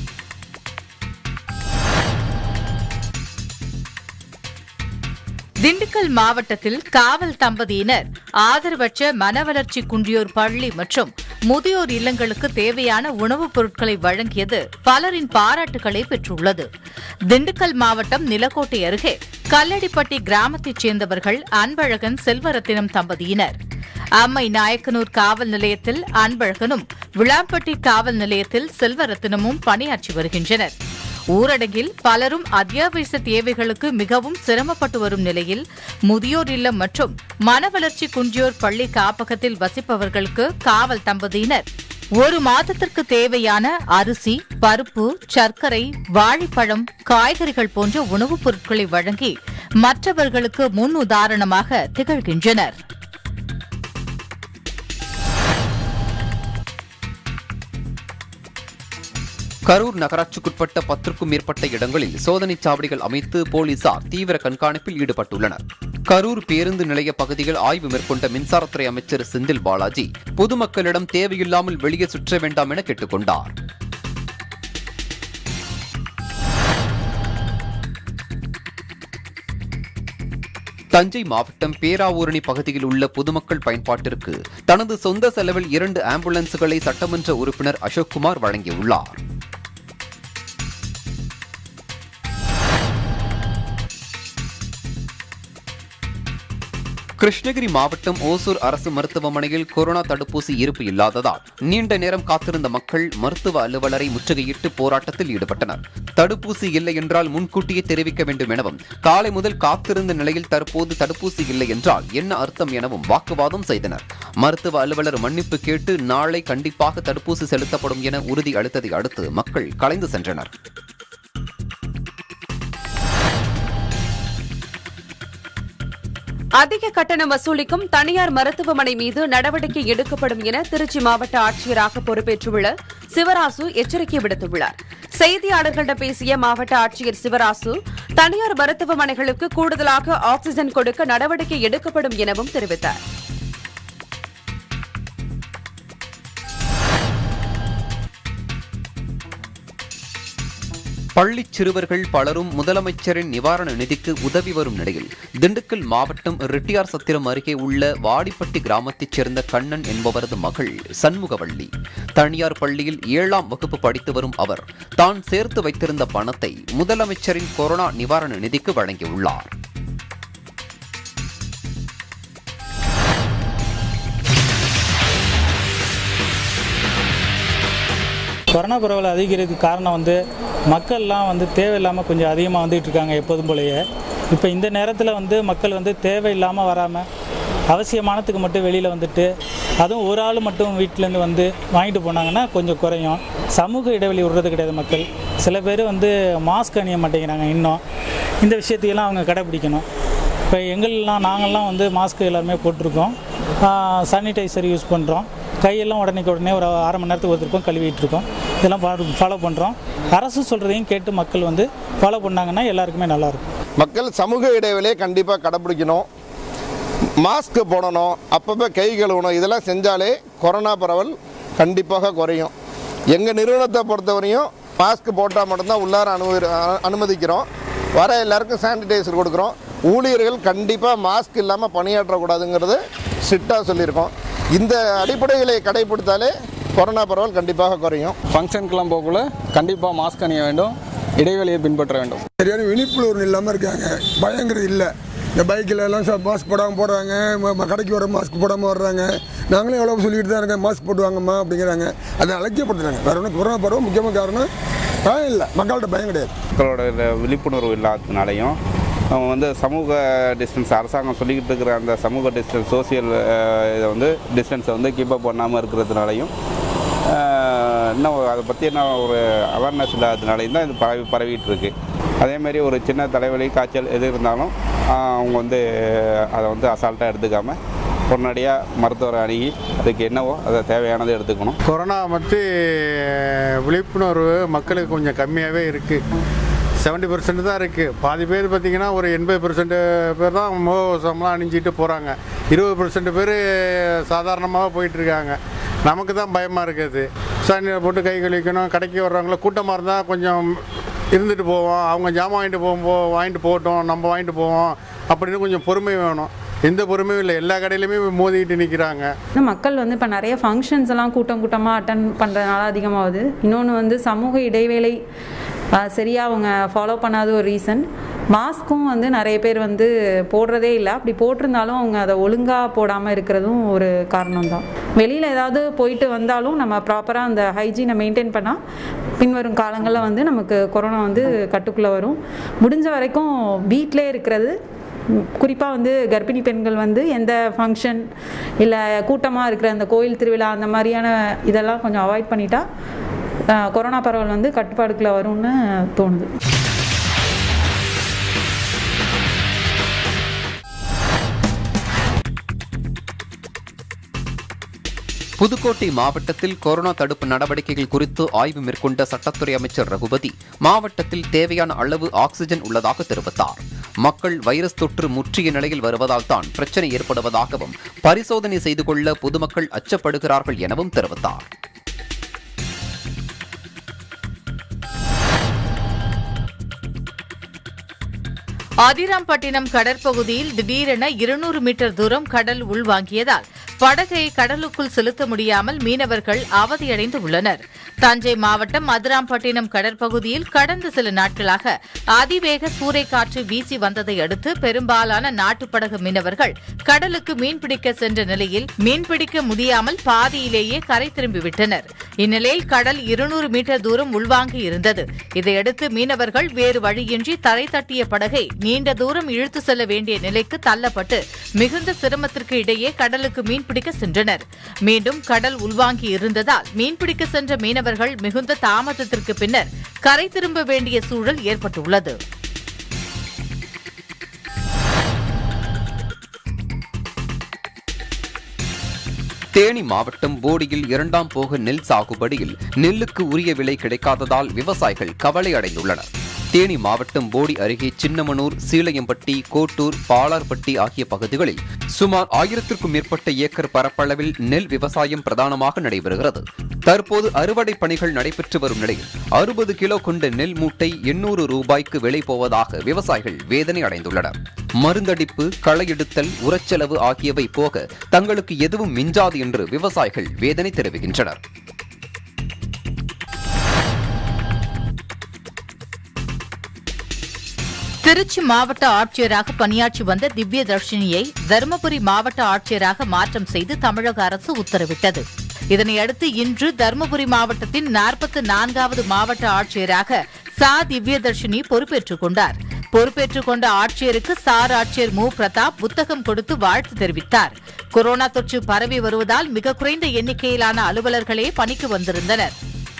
திண்டுக்கல் மாவட்டத்தில் காவல் தம்பதியினர் ஆதரவற்ற மனவளர்ச்சி குன்றியோர் பள்ளி மற்றும் முதியோர் இல்லங்களுக்கு தேவையான உணவுப் பொருட்களை வழங்கியது பலரின் பாராட்டுகளை பெற்றுள்ளது திண்டுக்கல் மாவட்டம் நிலக்கோட்டை அருகே கல்லடிப்பட்டி கிராமத்தைச் சேர்ந்தவர்கள் அன்பழகன் செல்வரத்தினம் தம்பதியினர் அம்மை நாயக்கனூர் காவல் நிலையத்தில் அன்பழகனும் விளாம்பட்டி காவல் நிலையத்தில் செல்வரத்தினமும் பணியாற்றி வருகின்றனர் ஊரடங்கில் பலரும் அத்தியாவசிய தேவைகளுக்கு மிகவும் சிரமப்பட்டு வரும் நிலையில் முதியோர் இல்லம் மற்றும் மனவளர்ச்சி குன்றியோர் பள்ளி காப்பகத்தில் வசிப்பவர்களுக்கு காவல் தம்பதியினர் ஒரு மாதத்திற்கு தேவையான அரிசி பருப்பு சர்க்கரை வாழைப்பழம் காய்கறிகள் போன்ற உணவுப் பொருட்களை வழங்கி மற்றவர்களுக்கு முன் உதாரணமாக திகழ்கின்றனர் கரூர் நகராட்சிக்குட்பட்ட பத்திற்கும் மேற்பட்ட இடங்களில் சோதனைச் சாவடிகள் அமைத்து போலீசார் தீவிர கண்காணிப்பில் ஈடுபட்டுள்ளனர் கரூர் பேருந்து நிலைய பகுதியில் ஆய்வு மேற்கொண்ட மின்சாரத்துறை அமைச்சர் செந்தில் பாலாஜி பொதுமக்களிடம் தேவையில்லாமல் வெளியே சுற்ற வேண்டாம் என கேட்டுக் கொண்டார் தஞ்சை மாவட்டம் பேராவூரணி பகுதியில் உள்ள பொதுமக்கள் பயன்பாட்டிற்கு தனது சொந்த செலவில் இரண்டு ஆம்புலன்ஸ்களை சட்டமன்ற உறுப்பினர் அசோக்குமார் வழங்கியுள்ளார் கிருஷ்ணகிரி மாவட்டம் ஓசூர் அரசு மருத்துவமனையில் கொரோனா தடுப்பூசி இருப்பு இல்லாததால் நீண்ட நேரம் காத்திருந்த மக்கள் மருத்துவ அலுவலரை முற்றுகையிட்டு போராட்டத்தில் ஈடுபட்டனர் தடுப்பூசி இல்லை என்றால் முன்கூட்டியே தெரிவிக்க வேண்டும் எனவும் காலை முதல் காத்திருந்த நிலையில் தற்போது தடுப்பூசி இல்லை என்றால் என்ன அர்த்தம் எனவும் வாக்குவாதம் செய்தனர் மருத்துவ அலுவலர் மன்னிப்பு கேட்டு நாளை கண்டிப்பாக தடுப்பூசி செலுத்தப்படும் என உறுதி அளித்ததை அடுத்து மக்கள் கலைந்து சென்றனர் அதிக கட்டணம் வசூலிக்கும் தனியார் மருத்துவமனை மீது நடவடிக்கை எடுக்கப்படும் என திருச்சி மாவட்ட ஆட்சியராக பொறுப்பேற்றுள்ள சிவராசு எச்சரிக்கை விடுத்துள்ளார் செய்தியாளர்களிடம் பேசிய மாவட்ட ஆட்சியர் சிவராசு தனியார் மருத்துவமனைகளுக்கு கூடுதலாக ஆக்ஸிஜன் கொடுக்க நடவடிக்கை எடுக்கப்படும் எனவும் தெரிவித்தார் பள்ளிச் சிறுவர்கள் பலரும் முதலமைச்சரின் நிவாரண நிதிக்கு உதவி வரும் நிலையில் திண்டுக்கல் மாவட்டம் ரெட்டியார் சத்திரம் அருகே உள்ள வாடிப்பட்டி கிராமத்தைச் சேர்ந்த கண்ணன் என்பவரது மகள் சண்முகவள்ளி தனியார் பள்ளியில் ஏழாம் வகுப்பு படித்து வரும் அவர் தான் சேர்த்து வைத்திருந்த பணத்தை முதலமைச்சரின் கொரோனா நிவாரண நிதிக்கு வழங்கியுள்ளார் கொரோனா பரவல் அதிகரிக்கிறதுக்கு காரணம் வந்து மக்கள்லாம் வந்து தேவையில்லாமல் கொஞ்சம் அதிகமாக வந்துகிட்டு இருக்காங்க எப்போதும் போலயே இப்போ இந்த நேரத்தில் வந்து மக்கள் வந்து தேவையில்லாமல் வராமல் அவசியமானத்துக்கு மட்டும் வெளியில் வந்துட்டு அதுவும் ஒரு ஆள் மட்டும் வீட்டிலேருந்து வந்து வாங்கிட்டு போனாங்கன்னா கொஞ்சம் குறையும் சமூக இடைவெளி விடுறது கிடையாது மக்கள் சில பேர் வந்து மாஸ்க் அணிய மாட்டேங்கிறாங்க இன்னும் இந்த விஷயத்தையெல்லாம் அவங்க கடைப்பிடிக்கணும் இப்போ எங்கள்லாம் நாங்கள்லாம் வந்து மாஸ்க் எல்லாருமே போட்டிருக்கோம் சானிடைசர் யூஸ் பண்ணுறோம் கையெல்லாம் உடனேக்கு உடனே ஒரு அரை மணி நேரத்துக்கு ஒருத்தருக்கோம் கழுவிட்டு இருக்கோம் இதெல்லாம் ஃபாலோ பண்ணுறோம் அரசு சொல்கிறதையும் கேட்டு மக்கள் வந்து ஃபாலோ பண்ணாங்கன்னா எல்லாருக்குமே நல்லாயிருக்கும் மக்கள் சமூக இடைவெளியை கண்டிப்பாக கடைப்பிடிக்கணும் மாஸ்க் போடணும் அப்பப்போ கை கழுவணும் இதெல்லாம் செஞ்சாலே கொரோனா பரவல் கண்டிப்பாக குறையும் எங்கள் நிறுவனத்தை பொறுத்தவரையும் மாஸ்க் போட்டால் மட்டும்தான் உள்ளார அனுமதி அனுமதிக்கிறோம் வர எல்லாருக்கும் சானிடைசர் கொடுக்குறோம் ஊழியர்கள் கண்டிப்பாக மாஸ்க் இல்லாமல் பணியாற்றக்கூடாதுங்கிறது ஸ்ட்ரிக்டாக சொல்லியிருக்கோம் இந்த அடிப்படைகளை கடைபிடித்தாலே கொரோனா பரவல் கண்டிப்பாக குறையும் ஃபங்க்ஷனுக்கெல்லாம் போகக்குள்ள கண்டிப்பாக மாஸ்க் அணிய வேண்டும் இடைவெளியை பின்பற்ற வேண்டும் சரியான விழிப்புணர்வு இல்லாமல் இருக்காங்க பயங்கிறது இல்லை இந்த பைக்கில் எல்லாம் ச- மாஸ்க் போடாமல் போடுறாங்க ம- ம- கடைக்கு வர மாஸ்க் போடாமல் வர்றாங்க நாங்களும் எவ்வளோ சொல்லிட்டு தான் இருக்கேன் மாஸ்க் போட்டு வாங்கம்மா அப்படிங்கிறாங்க அதை அலட்சியப்படுத்துறாங்க வேற ஒன்றும் கொரோனா பரவ முக்கியமான காரணம் பயம் இல்லை மக்கள்கிட்ட பயம் கிடையாது மக்களோட இந்த விழிப்புணர்வு இல்லாததுனாலையும் அவங்க வந்து சமூக டிஸ்டன்ஸ் அரசாங்கம் சொல்லிக்கிட்டு இருக்கிற அந்த சமூக டிஸ்டன்ஸ் சோசியல் இதை வந்து டிஸ்டன்ஸை வந்து கீப் அப் பண்ணாமல் இருக்கிறதுனாலையும் அஹ், இன்னும் அதை பற்றி என்ன ஒரு அவேர்னஸ் இல்லாததுனாலையும் தான் இது பரவி பரவிட்டு இருக்கு அதேமாரி ஒரு சின்ன தலைவலி காய்ச்சல் எது இருந்தாலும் ஆஹ், அவங்க வந்து அதை வந்து அசால்ட்டாக எடுத்துக்காமல் உடனடியாக மருத்துவரை அணுகி அதுக்கு என்னவோ அதை தேவையானதை எடுத்துக்கணும் கொரோனா பற்றி விழிப்புணர்வு மக்களுக்கு கொஞ்சம் கம்மியாகவே இருக்குது செவன்ட்டி பர்சன்ட் தான் இருக்குது பாதி பேர் பார்த்திங்கன்னா ஒரு எண்பது பர்சன்ட் பேர் தான் முகவசம்லாம் அணிஞ்சிட்டு போகிறாங்க இருபது பர்சன்ட் பேர் சாதாரணமாக போயிட்டுருக்காங்க நமக்கு தான் பயமாக இருக்குது சானியில் போட்டு கை கழுவிக்கணும் கடைக்கு வர்றவங்கள கூட்டமாக இருந்தால் கொஞ்சம் இருந்துட்டு போவோம் அவங்க ஜாமான் வாங்கிட்டு போகும்போ வாங்கிட்டு போகட்டும் நம்ம வாங்கிட்டு போவோம் அப்படின்னு கொஞ்சம் பொறுமை வேணும் எந்த பொறுமையும் இல்லை எல்லா கடையிலுமே மோதிக்கிட்டு நிற்கிறாங்க இன்னும் மக்கள் வந்து இப்போ நிறைய ஃபங்க்ஷன்ஸ் எல்லாம் கூட்டம் கூட்டமாக அட்டன் பண்ணுறதுனால அதிகமாகுது இன்னொன்று வந்து சமூக இடைவேளை அஹ், சரியா அவங்க ஃபாலோ பண்ணாத ஒரு ரீசன் மாஸ்க்கும் வந்து நிறைய பேர் வந்து போடுறதே இல்லை அப்படி போட்டிருந்தாலும் அவங்க அதை ஒழுங்காக போடாமல் இருக்கிறதும் ஒரு காரணம் தான் வெளியில் ஏதாவது போயிட்டு வந்தாலும் நம்ம ப்ராப்பராக அந்த ஹைஜீனை மெயின்டைன் பண்ணால் பின்வரும் காலங்களில் வந்து நமக்கு கொரோனா வந்து கட்டுக்குள்ளே வரும் முடிஞ்ச வரைக்கும் வீட்டிலே இருக்கிறது குறிப்பாக வந்து கர்ப்பிணி பெண்கள் வந்து எந்த ஃபங்க்ஷன் இல்லை கூட்டமாக இருக்கிற அந்த கோயில் திருவிழா அந்த மாதிரியான இதெல்லாம் கொஞ்சம் அவாய்ட் பண்ணிட்டா அஹ், கொரோனா பரவல் வந்து கட்டுப்பாடுக்குள்ளே வரும்னு தோணுது புதுக்கோட்டை மாவட்டத்தில் கொரோனா தடுப்பு நடவடிக்கைகள் குறித்து ஆய்வு மேற்கொண்ட சட்டத்துறை அமைச்சர் ரகுபதி மாவட்டத்தில் தேவையான அளவு ஆக்ஸிஜன் உள்ளதாக தெரிவித்தார் மக்கள் வைரஸ் தொற்று முற்றிய நிலையில் வருவதால் தான் பிரச்சனை ஏற்படுவதாகவும் பரிசோதனை செய்து கொள்ள பொதுமக்கள் அச்சப்படுகிறார்கள் எனவும் தெரிவித்தார் அதிராம்பட்டினம் கடற்பகுதியில் திடீரென இருநூறு மீட்டர் தூரம் கடல் உள்வாங்கியதால் படகை கடலுக்குள் செலுத்த முடியாமல் மீனவர்கள் அவதியடைந்து உள்ளனர் தஞ்சை மாவட்டம் அதிராம்பட்டினம் கடற்பகுதியில் கடந்த சில நாட்களாக அதிவேக சூறைக்காற்று வீசி வந்ததை அடுத்து பெரும்பாலான நாட்டுப்படகு மீனவர்கள் கடலுக்கு மீன்பிடிக்க சென்ற நிலையில் மீன்பிடிக்க முடியாமல் பாதியிலேயே கரை திரும்பிவிட்டனர் இந்நிலையில் கடல் இருநூறு மீட்டர் தூரம் உள்வாங்கி இருந்தது இதையடுத்து மீனவர்கள் வேறு வழியின்றி தரை தட்டிய படகை நீண்ட தூரம் இழுத்து செல்ல வேண்டிய நிலைக்கு தள்ளப்பட்டு மிகுந்த சிரமத்திற்கு இடையே கடலுக்கு மீன்பிடிக்க சென்றனர் மீண்டும் கடல் உள்வாங்கி இருந்ததால் மீன்பிடிக்க சென்ற மீனவர்கள் மிகுந்த தாமதத்திற்கு பின்னர் கரை திரும்ப வேண்டிய சூழல் ஏற்பட்டுள்ளது தேனி மாவட்டம் போடியில் இரண்டாம் போக நெல் சாகுபடியில் நெல்லுக்கு உரிய விலை கிடைக்காததால் விவசாயிகள் கவலை அடைந்துள்ளனர் தேனி மாவட்டம் போடி அருகே சின்னமனூர் சீளையம்பட்டி கோட்டூர் பாலார்பட்டி ஆகிய பகுதிகளில் சுமார் ஆயிரத்திற்கும் மேற்பட்ட ஏக்கர் பரப்பளவில் நெல் விவசாயம் பிரதானமாக நடைபெறுகிறது தற்போது அறுவடை பணிகள் நடைபெற்று வரும் நிலையில் அறுபது கிலோ கொண்ட நெல் மூட்டை எண்ணூறு ரூபாய்க்கு விலை போவதாக விவசாயிகள் வேதனை அடைந்துள்ளனர் மருந்தடிப்பு களையெடுத்தல் உரச்செலவு ஆகியவை போக தங்களுக்கு எதுவும் மிஞ்சாது என்று விவசாயிகள் வேதனை தெரிவிக்கின்றனர் திருச்சி மாவட்ட ஆட்சியராக பணியாற்றி வந்த திவ்ய தர்ஷினியை தருமபுரி மாவட்ட ஆட்சியராக மாற்றம் செய்து தமிழக அரசு உத்தரவிட்டது இதனையடுத்து இன்று தருமபுரி மாவட்டத்தின் நாற்பத்தி நான்காவது மாவட்ட ஆட்சியராக சா திவ்யதர்ஷினி பொறுப்பேற்றுக் கொண்டார் பொறுப்பேற்றுக் கொண்ட ஆட்சியருக்கு சார் ஆட்சியர் மு பிரதாப் புத்தகம் கொடுத்து வாழ்த்து தெரிவித்தார் கொரோனா தொற்று பரவி வருவதால் மிக குறைந்த எண்ணிக்கையிலான அலுவலர்களே பணிக்கு வந்திருந்தனர்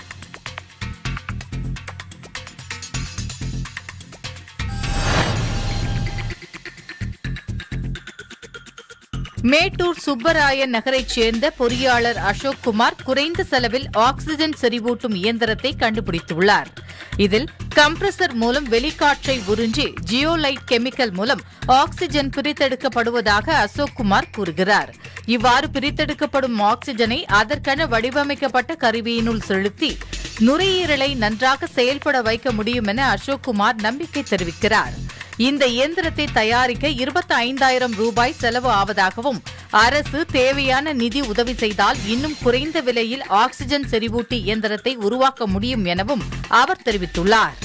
மேட்டூர் சுப்பராயன் நகரைச் சேர்ந்த பொறியாளர் அசோக் குமார் குறைந்த செலவில் ஆக்ஸிஜன் செறிவூட்டும் இயந்திரத்தை கண்டுபிடித்துள்ளார் இதில் கம்ப்ரசர் மூலம் வெளிக்காற்றை உறிஞ்சி ஜியோலைட் கெமிக்கல் மூலம் ஆக்ஸிஜன் பிரித்தெடுக்கப்படுவதாக அசோக் குமார் கூறுகிறார் இவ்வாறு பிரித்தெடுக்கப்படும் ஆக்ஸிஜனை அதற்கென வடிவமைக்கப்பட்ட கருவியினுள் செலுத்தி நுரையீரலை நன்றாக செயல்பட வைக்க முடியும் என அசோக் குமார் நம்பிக்கை தெரிவிக்கிறார் இந்த இயந்திரத்தை தயாரிக்க இருபத்தி ஐந்தாயிரம் ரூபாய் செலவு ஆவதாகவும் அரசு தேவையான நிதி உதவி செய்தால் இன்னும் குறைந்த விலையில் ஆக்ஸிஜன் செறிவூட்டி இயந்திரத்தை உருவாக்க முடியும் எனவும் அவர் தெரிவித்துள்ளார்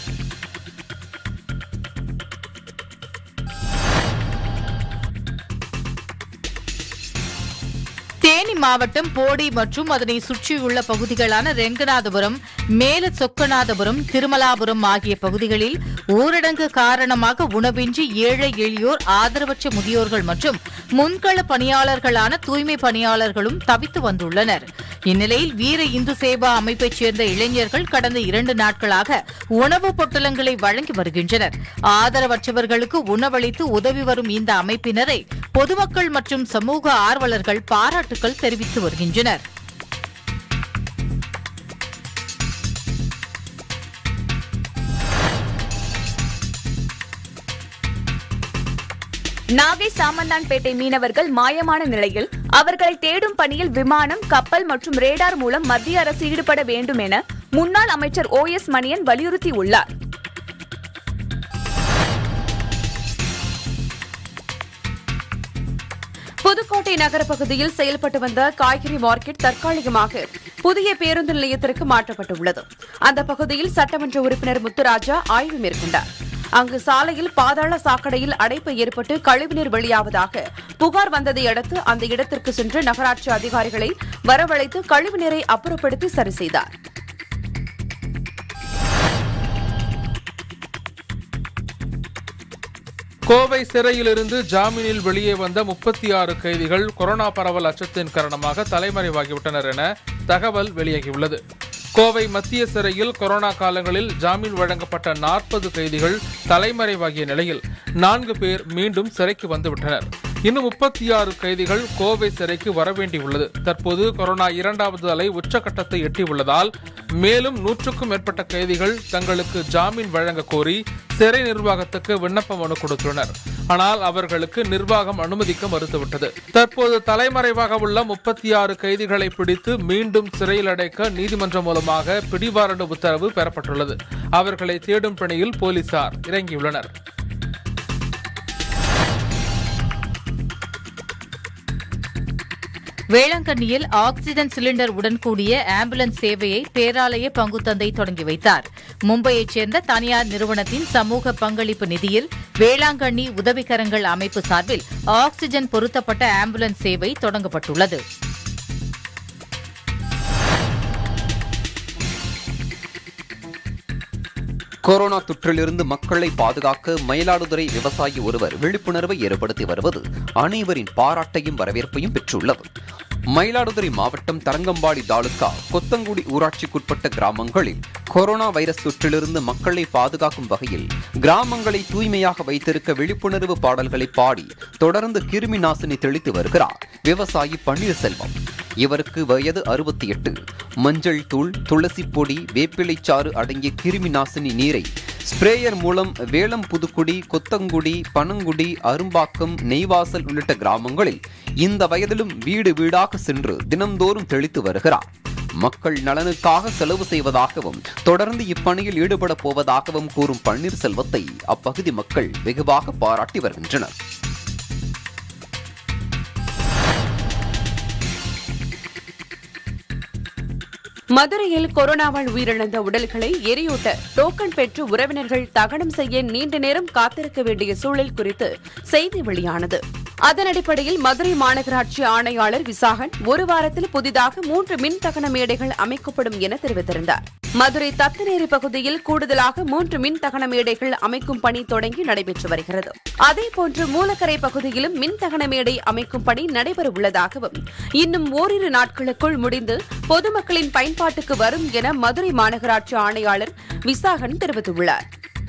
தேனி மாவட்டம் போடி மற்றும் அதனை சுற்றியுள்ள பகுதிகளான ரெங்கநாதபுரம் மேல சொக்கநாதபுரம் திருமலாபுரம் ஆகிய பகுதிகளில் ஊரடங்கு காரணமாக உணவின்றி ஏழை எளியோர் ஆதரவற்ற முதியோர்கள் மற்றும் முன்கள பணியாளர்களான தூய்மை பணியாளர்களும் தவித்து வந்துள்ளனர் இந்நிலையில் வீர இந்து சேவா அமைப்பைச் சேர்ந்த இளைஞர்கள் கடந்த இரண்டு நாட்களாக உணவுப் பொட்டலங்களை வழங்கி வருகின்றனர் ஆதரவற்றவர்களுக்கு உணவளித்து உதவி வரும் இந்த அமைப்பினரை பொதுமக்கள் மற்றும் சமூக ஆர்வலர்கள் பாராட்டுக்கள் தெரிவித்து வருகின்றனர் நாகை சாமந்தான்பேட்டை மீனவர்கள் மாயமான நிலையில் அவர்களை தேடும் பணியில் விமானம் கப்பல் மற்றும் ரேடார் மூலம் மத்திய அரசு ஈடுபட வேண்டும் என முன்னாள் அமைச்சர் ஓ எஸ் மணியன் வலியுறுத்தியுள்ளார் புதுக்கோட்டை நகர பகுதியில் செயல்பட்டு வந்த காய்கறி மார்க்கெட் தற்காலிகமாக புதிய பேருந்து நிலையத்திற்கு மாற்றப்பட்டுள்ளது அந்த பகுதியில் சட்டமன்ற உறுப்பினர் முத்துராஜா ஆய்வு மேற்கொண்டார் அங்கு சாலையில் பாதாள சாக்கடையில் அடைப்பு ஏற்பட்டு கழிவுநீர் வெளியாவதாக புகார் வந்ததை அடுத்து அந்த இடத்திற்கு சென்று நகராட்சி அதிகாரிகளை வரவழைத்து கழிவுநீரை அப்புறப்படுத்தி சரி செய்தார் கோவை சிறையிலிருந்து ஜாமீனில் வெளியே வந்த முப்பத்தி ஆறு கைதிகள் கொரோனா பரவல் அச்சத்தின் காரணமாக தலைமறைவாகிவிட்டனர் என தகவல் வெளியாகியுள்ளது கோவை மத்திய சிறையில் கொரோனா காலங்களில் ஜாமீன் வழங்கப்பட்ட நாற்பது கைதிகள் தலைமறைவாகிய நிலையில் நான்கு பேர் மீண்டும் சிறைக்கு வந்துவிட்டனர் இன்னும் முப்பத்தி ஆறு கைதிகள் கோவை சிறைக்கு வரவேண்டியுள்ளது தற்போது கொரோனா இரண்டாவது அலை உச்சகட்டத்தை எட்டியுள்ளதால் மேலும் நூற்றுக்கும் மேற்பட்ட கைதிகள் தங்களுக்கு ஜாமீன் வழங்க கோரி சிறை நிர்வாகத்துக்கு விண்ணப்ப மனு கொடுத்துள்ளனர் ஆனால் அவர்களுக்கு நிர்வாகம் அனுமதிக்க மறுத்துவிட்டது தற்போது தலைமறைவாக உள்ள முப்பத்தி ஆறு கைதிகளை பிடித்து மீண்டும் சிறையில் அடைக்க நீதிமன்றம் மூலமாக பிடிவாரண்டு உத்தரவு பெறப்பட்டுள்ளது அவர்களை தேடும் பணியில் போலீசார் இறங்கியுள்ளனர் வேளாங்கண்ணியில் ஆக்ஸிஜன் சிலிண்டர் உடன் கூடிய ஆம்புலன்ஸ் சேவையை பேராலய பங்குத்தந்தை தொடங்கி வைத்தார் மும்பையைச் சேர்ந்த தனியார் நிறுவனத்தின் சமூக பங்களிப்பு நிதியில் வேளாங்கண்ணி உதவிக்கரங்கள் அமைப்பு சார்பில் ஆக்ஸிஜன் பொருத்தப்பட்ட ஆம்புலன்ஸ் சேவை தொடங்கப்பட்டுள்ளது கொரோனா தொற்றிலிருந்து மக்களை பாதுகாக்க மயிலாடுதுறை விவசாயி ஒருவர் விழிப்புணர்வை ஏற்படுத்தி வருவது அனைவரின் பாராட்டையும் வரவேற்பையும் பெற்றுள்ளது மயிலாடுதுறை மாவட்டம் தரங்கம்பாடி தாலுகா கொத்தங்குடி ஊராட்சிக்குட்பட்ட கிராமங்களில் கொரோனா வைரஸ் தொற்றிலிருந்து மக்களை பாதுகாக்கும் வகையில் கிராமங்களை தூய்மையாக வைத்திருக்க விழிப்புணர்வு பாடல்களை பாடி தொடர்ந்து கிருமி நாசினி தெளித்து வருகிறார் விவசாயி பன்னீர்செல்வம் இவருக்கு வயது அறுபத்தி எட்டு மஞ்சள் தூள் துளசி பொடி வேப்பிலைச்சாறு அடங்கிய கிருமி நாசினி நீரை ஸ்ப்ரேயர் மூலம் வேலம் புதுக்குடி கொத்தங்குடி பனங்குடி அரும்பாக்கம் நெய்வாசல் உள்ளிட்ட கிராமங்களில் இந்த வயதிலும் வீடு வீடாக சென்று தினம்தோறும் தெளித்து வருகிறார் மக்கள் நலனுக்காக செலவு செய்வதாகவும் தொடர்ந்து இப்பணியில் ஈடுபட போவதாகவும் கூறும் பன்னீர்செல்வத்தை அப்பகுதி மக்கள் வெகுவாக பாராட்டி வருகின்றனர் மதுரையில் கொரோனாவால் உயிரிழந்த உடல்களை எரியூட்ட டோக்கன் பெற்று உறவினர்கள் தகனம் செய்ய நீண்ட நேரம் காத்திருக்க வேண்டிய சூழல் குறித்து செய்தி வெளியானது அதன் அடிப்படையில் மதுரை மாநகராட்சி ஆணையாளர் விசாகன் ஒரு வாரத்தில் புதிதாக மூன்று மின் தகன மேடைகள் அமைக்கப்படும் என தெரிவித்திருந்தார் மதுரை தத்தநேரி பகுதியில் கூடுதலாக மூன்று மின் தகன மேடைகள் அமைக்கும் பணி தொடங்கி நடைபெற்று வருகிறது அதேபோன்று மூலக்கரை பகுதியிலும் மின் தகன மேடை அமைக்கும் பணி நடைபெற உள்ளதாகவும் இன்னும் ஓரிரு நாட்களுக்குள் முடிந்து பொதுமக்களின் பயன்பாட்டுக்கு வரும் என மதுரை மாநகராட்சி ஆணையாளர் விசாகன் தெரிவித்துள்ளார்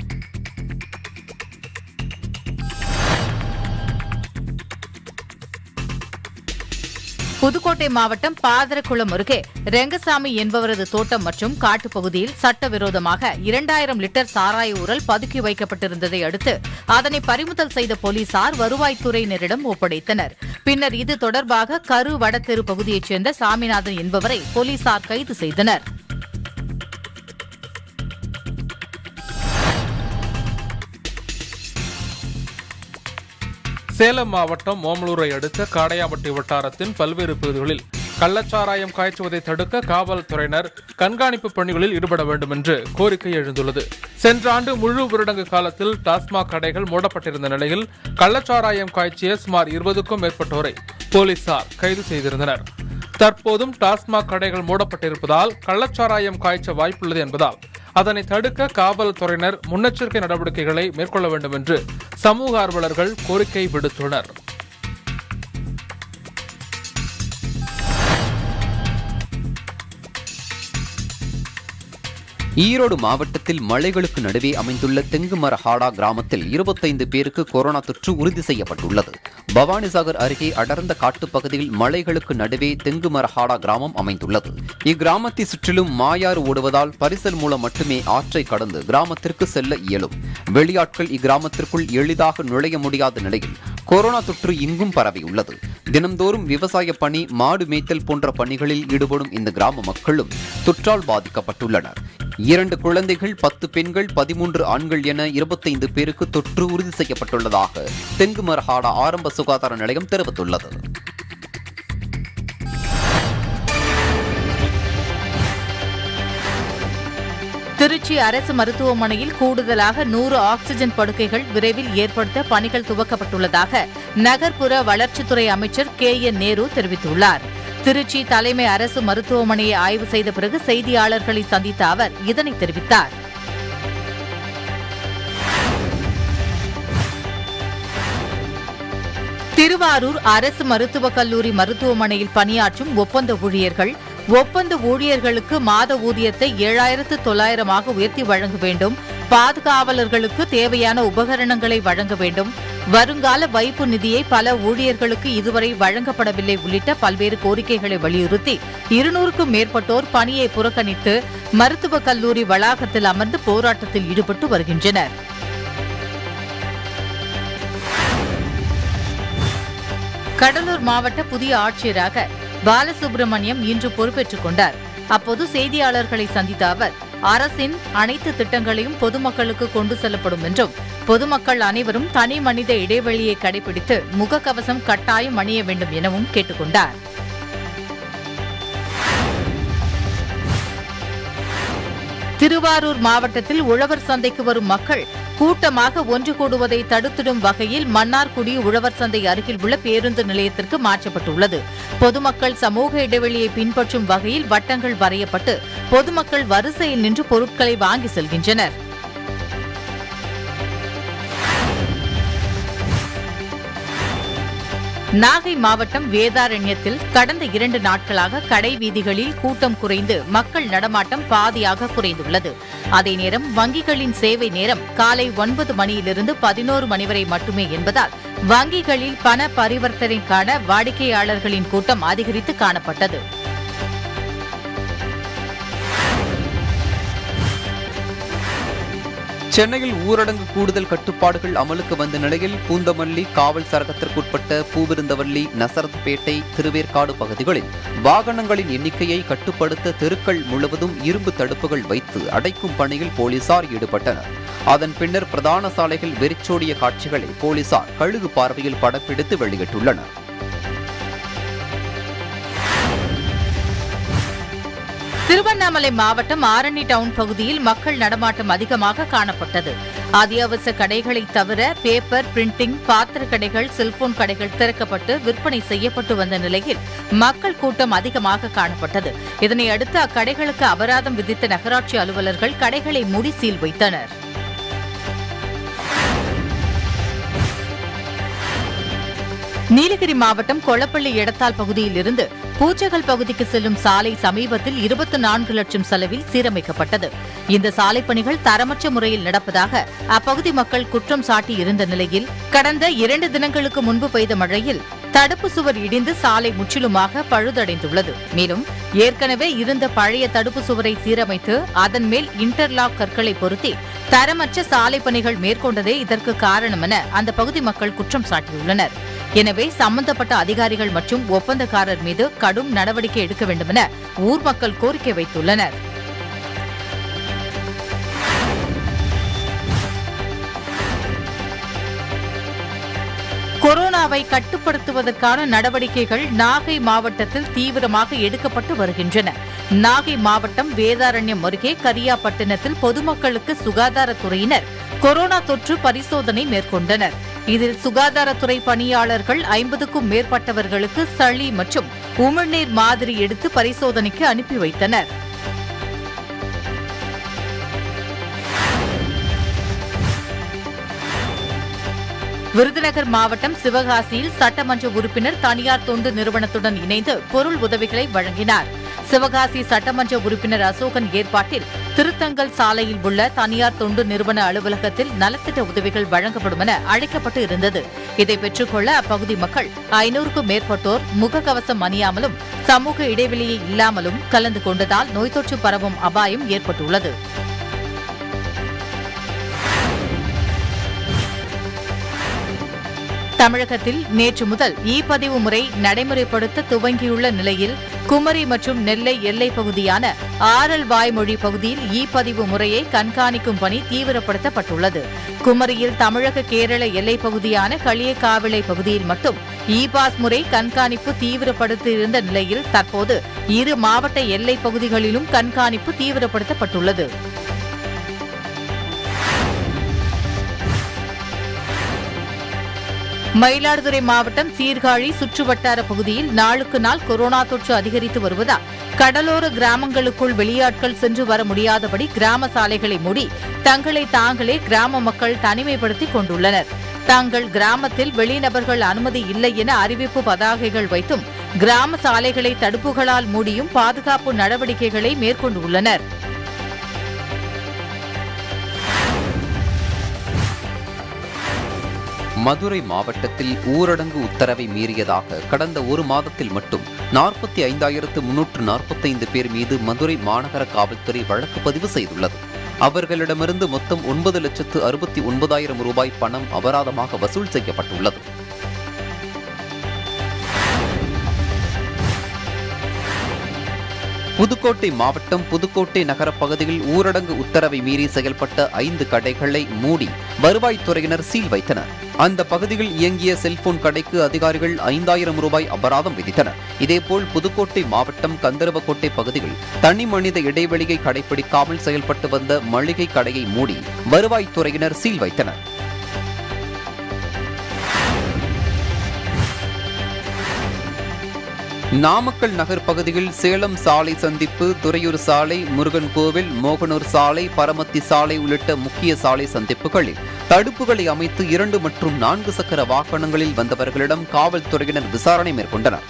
புதுக்கோட்டை மாவட்டம் பாதரக்குளம் அருகே ரெங்கசாமி என்பவரது தோட்டம் மற்றும் காட்டுப்பகுதியில் சட்டவிரோதமாக இரண்டாயிரம் லிட்டர் சாராய ஊரல் பதுக்கி வைக்கப்பட்டிருந்ததை அடுத்து அதனை பறிமுதல் செய்த போலீசார் வருவாய்த்துறையினரிடம் ஒப்படைத்தனர் பின்னர் இது தொடர்பாக கரு வடத்தெரு பகுதியைச் சேர்ந்த சாமிநாதன் என்பவரை போலீசார் கைது செய்தனர் சேலம் மாவட்டம் ஓமலூரை அடுத்த காடையாம்பட்டி வட்டாரத்தின் பல்வேறு பகுதிகளில் கள்ளச்சாராயம் காய்ச்சுவதை தடுக்க காவல்துறையினர் கண்காணிப்பு பணிகளில் ஈடுபட வேண்டும் என்று கோரிக்கை எழுந்துள்ளது சென்ற ஆண்டு முழு ஊரடங்கு காலத்தில் டாஸ்மாக் கடைகள் மூடப்பட்டிருந்த நிலையில் கள்ளச்சாராயம் காய்ச்சிய சுமார் இருபதுக்கும் மேற்பட்டோரை போலீசார் கைது செய்திருந்தனர் தற்போதும் டாஸ்மாக் கடைகள் மூடப்பட்டிருப்பதால் கள்ளச்சாராயம் காய்ச்ச வாய்ப்புள்ளது என்பதால் அதனை தடுக்க காவல்துறையினர் முன்னெச்சரிக்கை நடவடிக்கைகளை மேற்கொள்ள வேண்டும் என்று சமூக ஆர்வலர்கள் கோரிக்கை விடுத்துள்ளனர் ஈரோடு மாவட்டத்தில் மலைகளுக்கு நடுவே அமைந்துள்ள தெங்குமரஹாடா கிராமத்தில் இருபத்தைந்து பேருக்கு கொரோனா தொற்று உறுதி செய்யப்பட்டுள்ளது பவானிசாகர் அருகே அடர்ந்த காட்டுப்பகுதியில் மலைகளுக்கு நடுவே தெங்குமரஹாடா கிராமம் அமைந்துள்ளது இக்கிராமத்தை சுற்றிலும் மாயாறு ஓடுவதால் பரிசல் மூலம் மட்டுமே ஆற்றை கடந்து கிராமத்திற்கு செல்ல இயலும் வெளியாட்கள் இக்கிராமத்திற்குள் எளிதாக நுழைய முடியாத நிலையில் கொரோனா தொற்று இங்கும் பரவியுள்ளது தினம்தோறும் விவசாய பணி மாடு மேய்த்தல் போன்ற பணிகளில் ஈடுபடும் இந்த கிராம மக்களும் தொற்றால் பாதிக்கப்பட்டுள்ளனர் இரண்டு குழந்தைகள் பத்து பெண்கள் பதிமூன்று ஆண்கள் என இருபத்தைந்து பேருக்கு தொற்று உறுதி செய்யப்பட்டுள்ளதாக தெங்குமரஹாடா ஆரம்ப சுகாதார நிலையம் தெரிவித்துள்ளது திருச்சி அரசு மருத்துவமனையில் கூடுதலாக நூறு ஆக்ஸிஜன் படுக்கைகள் விரைவில் ஏற்படுத்த பணிகள் துவக்கப்பட்டுள்ளதாக நகர்ப்புற வளர்ச்சித்துறை அமைச்சர் கே என் நேரு தெரிவித்துள்ளார் திருச்சி தலைமை அரசு மருத்துவமனையை ஆய்வு செய்த பிறகு செய்தியாளர்களை சந்தித்த அவர் இதனை தெரிவித்தார் திருவாரூர் அரசு மருத்துவக் கல்லூரி மருத்துவமனையில் பணியாற்றும் ஒப்பந்த ஊழியர்கள் ஒப்பந்த ஊழியர்களுக்கு மாத ஊதியத்தை ஏழாயிரத்து தொள்ளாயிரமாக உயர்த்தி வழங்க வேண்டும் பாதுகாவலர்களுக்கு தேவையான உபகரணங்களை வழங்க வேண்டும் வருங்கால வைப்பு நிதியை பல ஊழியர்களுக்கு இதுவரை வழங்கப்படவில்லை உள்ளிட்ட பல்வேறு கோரிக்கைகளை வலியுறுத்தி இருநூறுக்கும் மேற்பட்டோர் பணியை புறக்கணித்து மருத்துவக் கல்லூரி வளாகத்தில் அமர்ந்து போராட்டத்தில் ஈடுபட்டு வருகின்றனர் கடலூர் மாவட்ட புதிய ஆட்சியராக பாலசுப்ரமணியம் இன்று பொறுப்பேற்றுக் கொண்டார் அப்போது செய்தியாளர்களை சந்தித்த அவர் அரசின் அனைத்து திட்டங்களையும் பொதுமக்களுக்கு கொண்டு செல்லப்படும் என்றும் பொதுமக்கள் அனைவரும் தனி மனித இடைவெளியை கடைபிடித்து முகக்கவசம் கட்டாயம் அணிய வேண்டும் எனவும் கேட்டுக் கொண்டார் திருவாரூர் மாவட்டத்தில் உழவர் சந்தைக்கு வரும் மக்கள் கூட்டமாக ஒன்று கூடுவதை தடுத்திடும் வகையில் மன்னார்குடி உழவர் சந்தை அருகில் உள்ள பேருந்து நிலையத்திற்கு மாற்றப்பட்டுள்ளது பொதுமக்கள் சமூக இடைவெளியை பின்பற்றும் வகையில் வட்டங்கள் வரையப்பட்டு பொதுமக்கள் வரிசையில் நின்று பொருட்களை வாங்கி செல்கின்றனர் நாகை மாவட்டம் வேதாரண்யத்தில் கடந்த இரண்டு நாட்களாக கடை வீதிகளில் கூட்டம் குறைந்து மக்கள் நடமாட்டம் பாதியாக குறைந்துள்ளது அதே நேரம் வங்கிகளின் சேவை நேரம் காலை ஒன்பது மணியிலிருந்து பதினோரு மணி வரை மட்டுமே என்பதால் வங்கிகளில் பண பரிவர்த்தனைக்கான வாடிக்கையாளர்களின் கூட்டம் அதிகரித்து காணப்பட்டது சென்னையில் ஊரடங்கு கூடுதல் கட்டுப்பாடுகள் அமலுக்கு வந்த நிலையில் பூந்தமல்லி காவல் சரகத்திற்குட்பட்ட பூவிருந்தவல்லி நசரத்பேட்டை திருவேற்காடு பகுதிகளில் வாகனங்களின் எண்ணிக்கையை கட்டுப்படுத்த தெருக்கள் முழுவதும் இரும்பு தடுப்புகள் வைத்து அடைக்கும் பணியில் போலீசார் ஈடுபட்டனர் அதன் பின்னர் பிரதான சாலைகள் வெறிச்சோடிய காட்சிகளை போலீசார் கழுகு பார்வையில் படப்பிடித்து வெளியிட்டுள்ளனர் திருவண்ணாமலை மாவட்டம் ஆரணி டவுன் பகுதியில் மக்கள் நடமாட்டம் அதிகமாக காணப்பட்டது அத்தியாவசிய கடைகளை தவிர பேப்பர் பிரிண்டிங் பாத்திர கடைகள் செல்போன் கடைகள் திறக்கப்பட்டு விற்பனை செய்யப்பட்டு வந்த நிலையில் மக்கள் கூட்டம் அதிகமாக காணப்பட்டது இதனை அடுத்து அக்கடைகளுக்கு அபராதம் விதித்த நகராட்சி அலுவலர்கள் கடைகளை மூடி சீல் வைத்தனர் நீலகிரி மாவட்டம் கொளப்பள்ளி எடத்தால் பகுதியில் இருந்து பூச்சகல் பகுதிக்கு செல்லும் சாலை சமீபத்தில் இருபத்தி நான்கு லட்சம் செலவில் சீரமைக்கப்பட்டது இந்த சாலை பணிகள் தரமற்ற முறையில் நடப்பதாக அப்பகுதி மக்கள் குற்றம் சாட்டி இருந்த நிலையில் கடந்த இரண்டு தினங்களுக்கு முன்பு பெய்த மழையில் தடுப்பு சுவர் இடிந்து சாலை முற்றிலுமாக பழுதடைந்துள்ளது மேலும் ஏற்கனவே இருந்த பழைய தடுப்பு சுவரை சீரமைத்து அதன் மேல் இன்டர்லாக் கற்களை பொருத்தி தரமற்ற சாலை பணிகள் மேற்கொண்டதே இதற்கு காரணம் என அந்த பகுதி மக்கள் குற்றம் சாட்டியுள்ளனர் எனவே சம்பந்தப்பட்ட அதிகாரிகள் மற்றும் ஒப்பந்தக்காரர் மீது கடும் நடவடிக்கை எடுக்க வேண்டும் என ஊர் மக்கள் கோரிக்கை வைத்துள்ளனர் கொரோனாவை கட்டுப்படுத்துவதற்கான நடவடிக்கைகள் நாகை மாவட்டத்தில் தீவிரமாக எடுக்கப்பட்டு வருகின்றன நாகை மாவட்டம் வேதாரண்யம் அருகே கரியாப்பட்டினத்தில் பொதுமக்களுக்கு சுகாதாரத்துறையினர் கொரோனா தொற்று பரிசோதனை மேற்கொண்டனர் இதில் சுகாதாரத்துறை பணியாளர்கள் ஐம்பதுக்கும் மேற்பட்டவர்களுக்கு சளி மற்றும் உமிழ்நீர் மாதிரி எடுத்து பரிசோதனைக்கு அனுப்பி வைத்தனர் விருதுநகர் மாவட்டம் சிவகாசியில் சட்டமன்ற உறுப்பினர் தனியார் தொண்டு நிறுவனத்துடன் இணைந்து பொருள் உதவிகளை வழங்கினார் சிவகாசி சட்டமன்ற உறுப்பினர் அசோகன் ஏற்பாட்டில் திருத்தங்கல் சாலையில் உள்ள தனியார் தொண்டு நிறுவன அலுவலகத்தில் நலத்திட்ட உதவிகள் வழங்கப்படும் என அழைக்கப்பட்டு இருந்தது இதை பெற்றுக்கொள்ள அப்பகுதி மக்கள் ஐநூறுக்கும் மேற்பட்டோர் முகக்கவசம் அணியாமலும் சமூக இடைவெளியை இல்லாமலும் கலந்து கொண்டதால் நோய் தொற்று பரவும் அபாயம் ஏற்பட்டுள்ளது தமிழகத்தில் நேற்று முதல் இ பதிவு முறை நடைமுறைப்படுத்த துவங்கியுள்ள நிலையில் குமரி மற்றும் நெல்லை எல்லைப் பகுதியான ஆரல் வாய்மொழி பகுதியில் இ பதிவு முறையை கண்காணிக்கும் பணி தீவிரப்படுத்தப்பட்டுள்ளது குமரியில் தமிழக கேரள எல்லைப் பகுதியான களியக்காவிளை பகுதியில் மட்டும் இ பாஸ் முறை கண்காணிப்பு தீவிரப்படுத்தியிருந்த நிலையில் தற்போது இரு மாவட்ட எல்லைப் பகுதிகளிலும் கண்காணிப்பு தீவிரப்படுத்தப்பட்டுள்ளது மயிலாடுதுறை மாவட்டம் சீர்காழி சுற்றுவட்டார பகுதியில் நாளுக்கு நாள் கொரோனா தொற்று அதிகரித்து வருவதால் கடலோர கிராமங்களுக்குள் வெளியாட்கள் சென்று வர முடியாதபடி கிராம சாலைகளை மூடி தங்களை தாங்களே கிராம மக்கள் தனிமைப்படுத்திக் கொண்டுள்ளனர் தாங்கள் கிராமத்தில் வெளிநபர்கள் அனுமதி இல்லை என அறிவிப்பு பதாகைகள் வைத்தும் கிராம சாலைகளை தடுப்புகளால் மூடியும் பாதுகாப்பு நடவடிக்கைகளை மேற்கொண்டுள்ளனர் மதுரை மாவட்டத்தில் ஊரடங்கு உத்தரவை மீறியதாக கடந்த ஒரு மாதத்தில் மட்டும் நாற்பத்தி ஐந்தாயிரத்து முன்னூற்று நாற்பத்தைந்து பேர் மீது மதுரை மாநகர காவல்துறை வழக்கு பதிவு செய்துள்ளது அவர்களிடமிருந்து மொத்தம் ஒன்பது லட்சத்து அறுபத்தி ஒன்பதாயிரம் ரூபாய் பணம் அபராதமாக வசூல் செய்யப்பட்டுள்ளது புதுக்கோட்டை மாவட்டம் புதுக்கோட்டை நகர பகுதியில் ஊரடங்கு உத்தரவை மீறி செயல்பட்ட ஐந்து கடைகளை மூடி வருவாய்த்துறையினர் சீல் வைத்தனர் அந்த பகுதியில் இயங்கிய செல்போன் கடைக்கு அதிகாரிகள் ஐந்தாயிரம் ரூபாய் அபராதம் விதித்தனர் இதேபோல் புதுக்கோட்டை மாவட்டம் கந்தரவக்கோட்டை பகுதியில் தனி மனித இடைவெளியை கடைபிடிக்காமல் செயல்பட்டு வந்த மளிகை கடையை மூடி வருவாய்த்துறையினர் சீல் வைத்தனர் நாமக்கல் நகர் பகுதியில் சேலம் சாலை சந்திப்பு துறையூர் சாலை முருகன் கோவில் மோகனூர் சாலை பரமத்தி சாலை உள்ளிட்ட முக்கிய சாலை சந்திப்புகளில் தடுப்புகளை அமைத்து இரண்டு மற்றும் நான்கு சக்கர வாகனங்களில் வந்தவர்களிடம் காவல்துறையினர் விசாரணை மேற்கொண்டனர்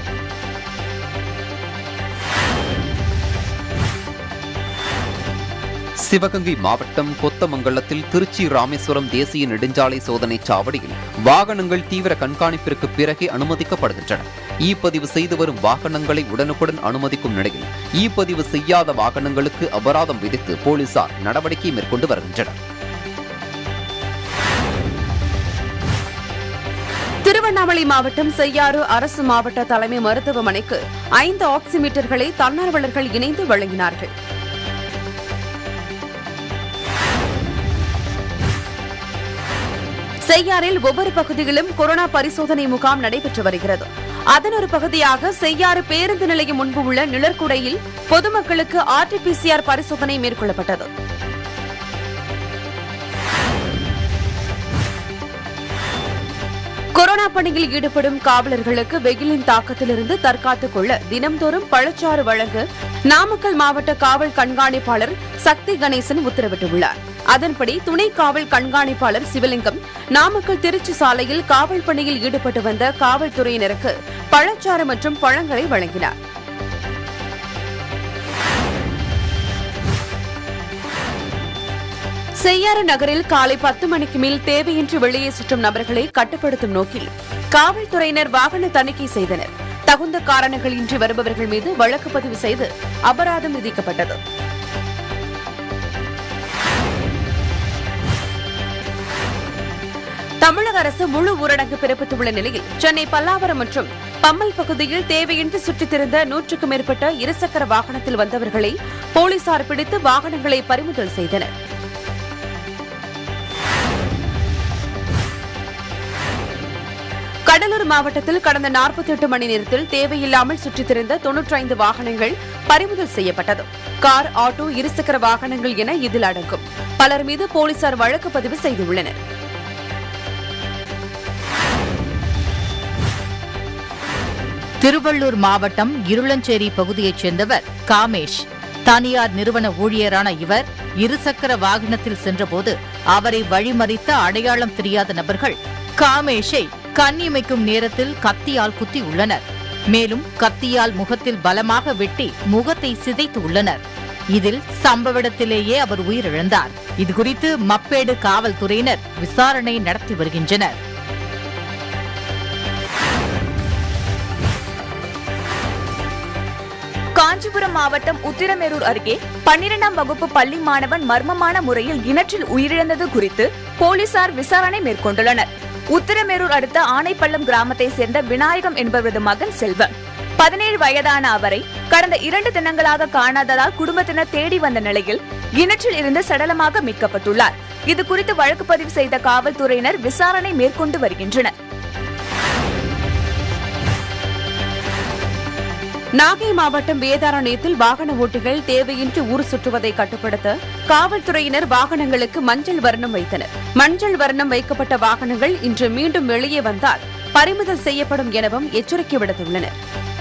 சிவகங்கை மாவட்டம் கொத்தமங்கலத்தில் திருச்சி ராமேஸ்வரம் தேசிய நெடுஞ்சாலை சோதனை சாவடியில் வாகனங்கள் தீவிர கண்காணிப்பிற்கு பிறகே அனுமதிக்கப்படுகின்றன இ பதிவு செய்து வரும் வாகனங்களை உடனுக்குடன் அனுமதிக்கும் நிலையில் இ பதிவு செய்யாத வாகனங்களுக்கு அபராதம் விதித்து போலீசார் நடவடிக்கை மேற்கொண்டு வருகின்றனர் திருவண்ணாமலை மாவட்டம் செய்யாறு அரசு மாவட்ட தலைமை மருத்துவமனைக்கு ஐந்து ஆக்சிமீட்டர்களை தன்னார்வலர்கள் இணைந்து வழங்கினார்கள் செய்யாறில் ஒவ்வொரு பகுதியிலும் கொரோனா பரிசோதனை முகாம் நடைபெற்று வருகிறது அதன் ஒரு பகுதியாக செய்யாறு பேருந்து நிலையம் முன்பு உள்ள நிழற்குடையில் பொதுமக்களுக்கு ஆர்டிபிசிஆர் பரிசோதனை மேற்கொள்ளப்பட்டது கொரோனா பணியில் ஈடுபடும் காவலர்களுக்கு வெயிலின் தாக்கத்திலிருந்து தற்காத்துக் கொள்ள தினம்தோறும் பழச்சாறு வழங்க நாமக்கல் மாவட்ட காவல் கண்காணிப்பாளர் சக்தி கணேசன் உத்தரவிட்டுள்ளார் அதன்படி துணை காவல் கண்காணிப்பாளர் சிவலிங்கம் நாமக்கல் திருச்சி சாலையில் காவல் பணியில் ஈடுபட்டு வந்த காவல்துறையினருக்கு பழச்சாறு மற்றும் பழங்களை வழங்கினார் செய்யாறு நகரில் காலை பத்து மணிக்கு மேல் தேவையின்றி வெளியே சுற்றும் நபர்களை கட்டுப்படுத்தும் நோக்கில் காவல்துறையினர் வாகன தணிக்கை செய்தனர் தகுந்த காரணங்களின்றி வருபவர்கள் மீது வழக்கு பதிவு செய்து அபராதம் விதிக்கப்பட்டது தமிழக அரசு முழு ஊரடங்கு பிறப்பித்துள்ள நிலையில் சென்னை பல்லாவரம் மற்றும் பம்மல் பகுதியில் தேவையின்றி சுற்றித் திரிந்த நூற்றுக்கும் மேற்பட்ட இருசக்கர வாகனத்தில் வந்தவர்களை போலீசார் பிடித்து வாகனங்களை பறிமுதல் செய்தனர் கடலூர் மாவட்டத்தில் கடந்த 48 மணி நேரத்தில் தேவையில்லாமல் சுற்றித் திரிந்த தொன்னூற்றி ஐந்து வாகனங்கள் பறிமுதல் செய்யப்பட்டது கார் ஆட்டோ இருசக்கர வாகனங்கள் என இதில் அடங்கும் பலர் மீது போலீசார் வழக்கு பதிவு செய்துள்ளனர் திருவள்ளூர் மாவட்டம் இருளஞ்சேரி பகுதியைச் சேர்ந்தவர் காமேஷ் தனியார் நிறுவன ஊழியரான இவர் இருசக்கர வாகனத்தில் சென்றபோது அவரை வழிமறித்த அடையாளம் தெரியாத நபர்கள் காமேஷை கண்ணிமைக்கும் நேரத்தில் கத்தியால் குத்தி உள்ளனர் மேலும் கத்தியால் முகத்தில் பலமாக வெட்டி முகத்தை சிதைத்து உள்ளனர் இதில் சம்பவ இடத்திலேயே அவர் உயிரிழந்தார் இதுகுறித்து மப்பேடு காவல்துறையினர் விசாரணை நடத்தி வருகின்றனர் காஞ்சிபுரம் மாவட்டம் உத்திரமேரூர் அருகே பன்னிரெண்டாம் வகுப்பு பள்ளி மாணவன் மர்மமான முறையில் கிணற்றில் உயிரிழந்தது குறித்து போலீசார் விசாரணை மேற்கொண்டுள்ளனர் உத்திரமேரூர் அடுத்த ஆனைப்பள்ளம் கிராமத்தை சேர்ந்த விநாயகம் என்பவரது மகன் செல்வம் பதினேழு வயதான அவரை கடந்த இரண்டு தினங்களாக காணாததால் குடும்பத்தினர் தேடி வந்த நிலையில் கிணற்றில் இருந்து சடலமாக மீட்கப்பட்டுள்ளார் இது குறித்து வழக்கு பதிவு செய்த காவல்துறையினர் விசாரணை மேற்கொண்டு வருகின்றனர் நாகை மாவட்டம் வேதாரண்யத்தில் வாகன ஓட்டிகள் தேவையின்றி ஊர் சுற்றுவதை கட்டுப்படுத்த காவல்துறையினர் வாகனங்களுக்கு மஞ்சள் வர்ணம் வைத்தனர் மஞ்சள் வர்ணம் வைக்கப்பட்ட வாகனங்கள் இன்று மீண்டும் வெளியே வந்தால் பறிமுதல் செய்யப்படும் எனவும் எச்சரிக்கை விடுத்துள்ளனர்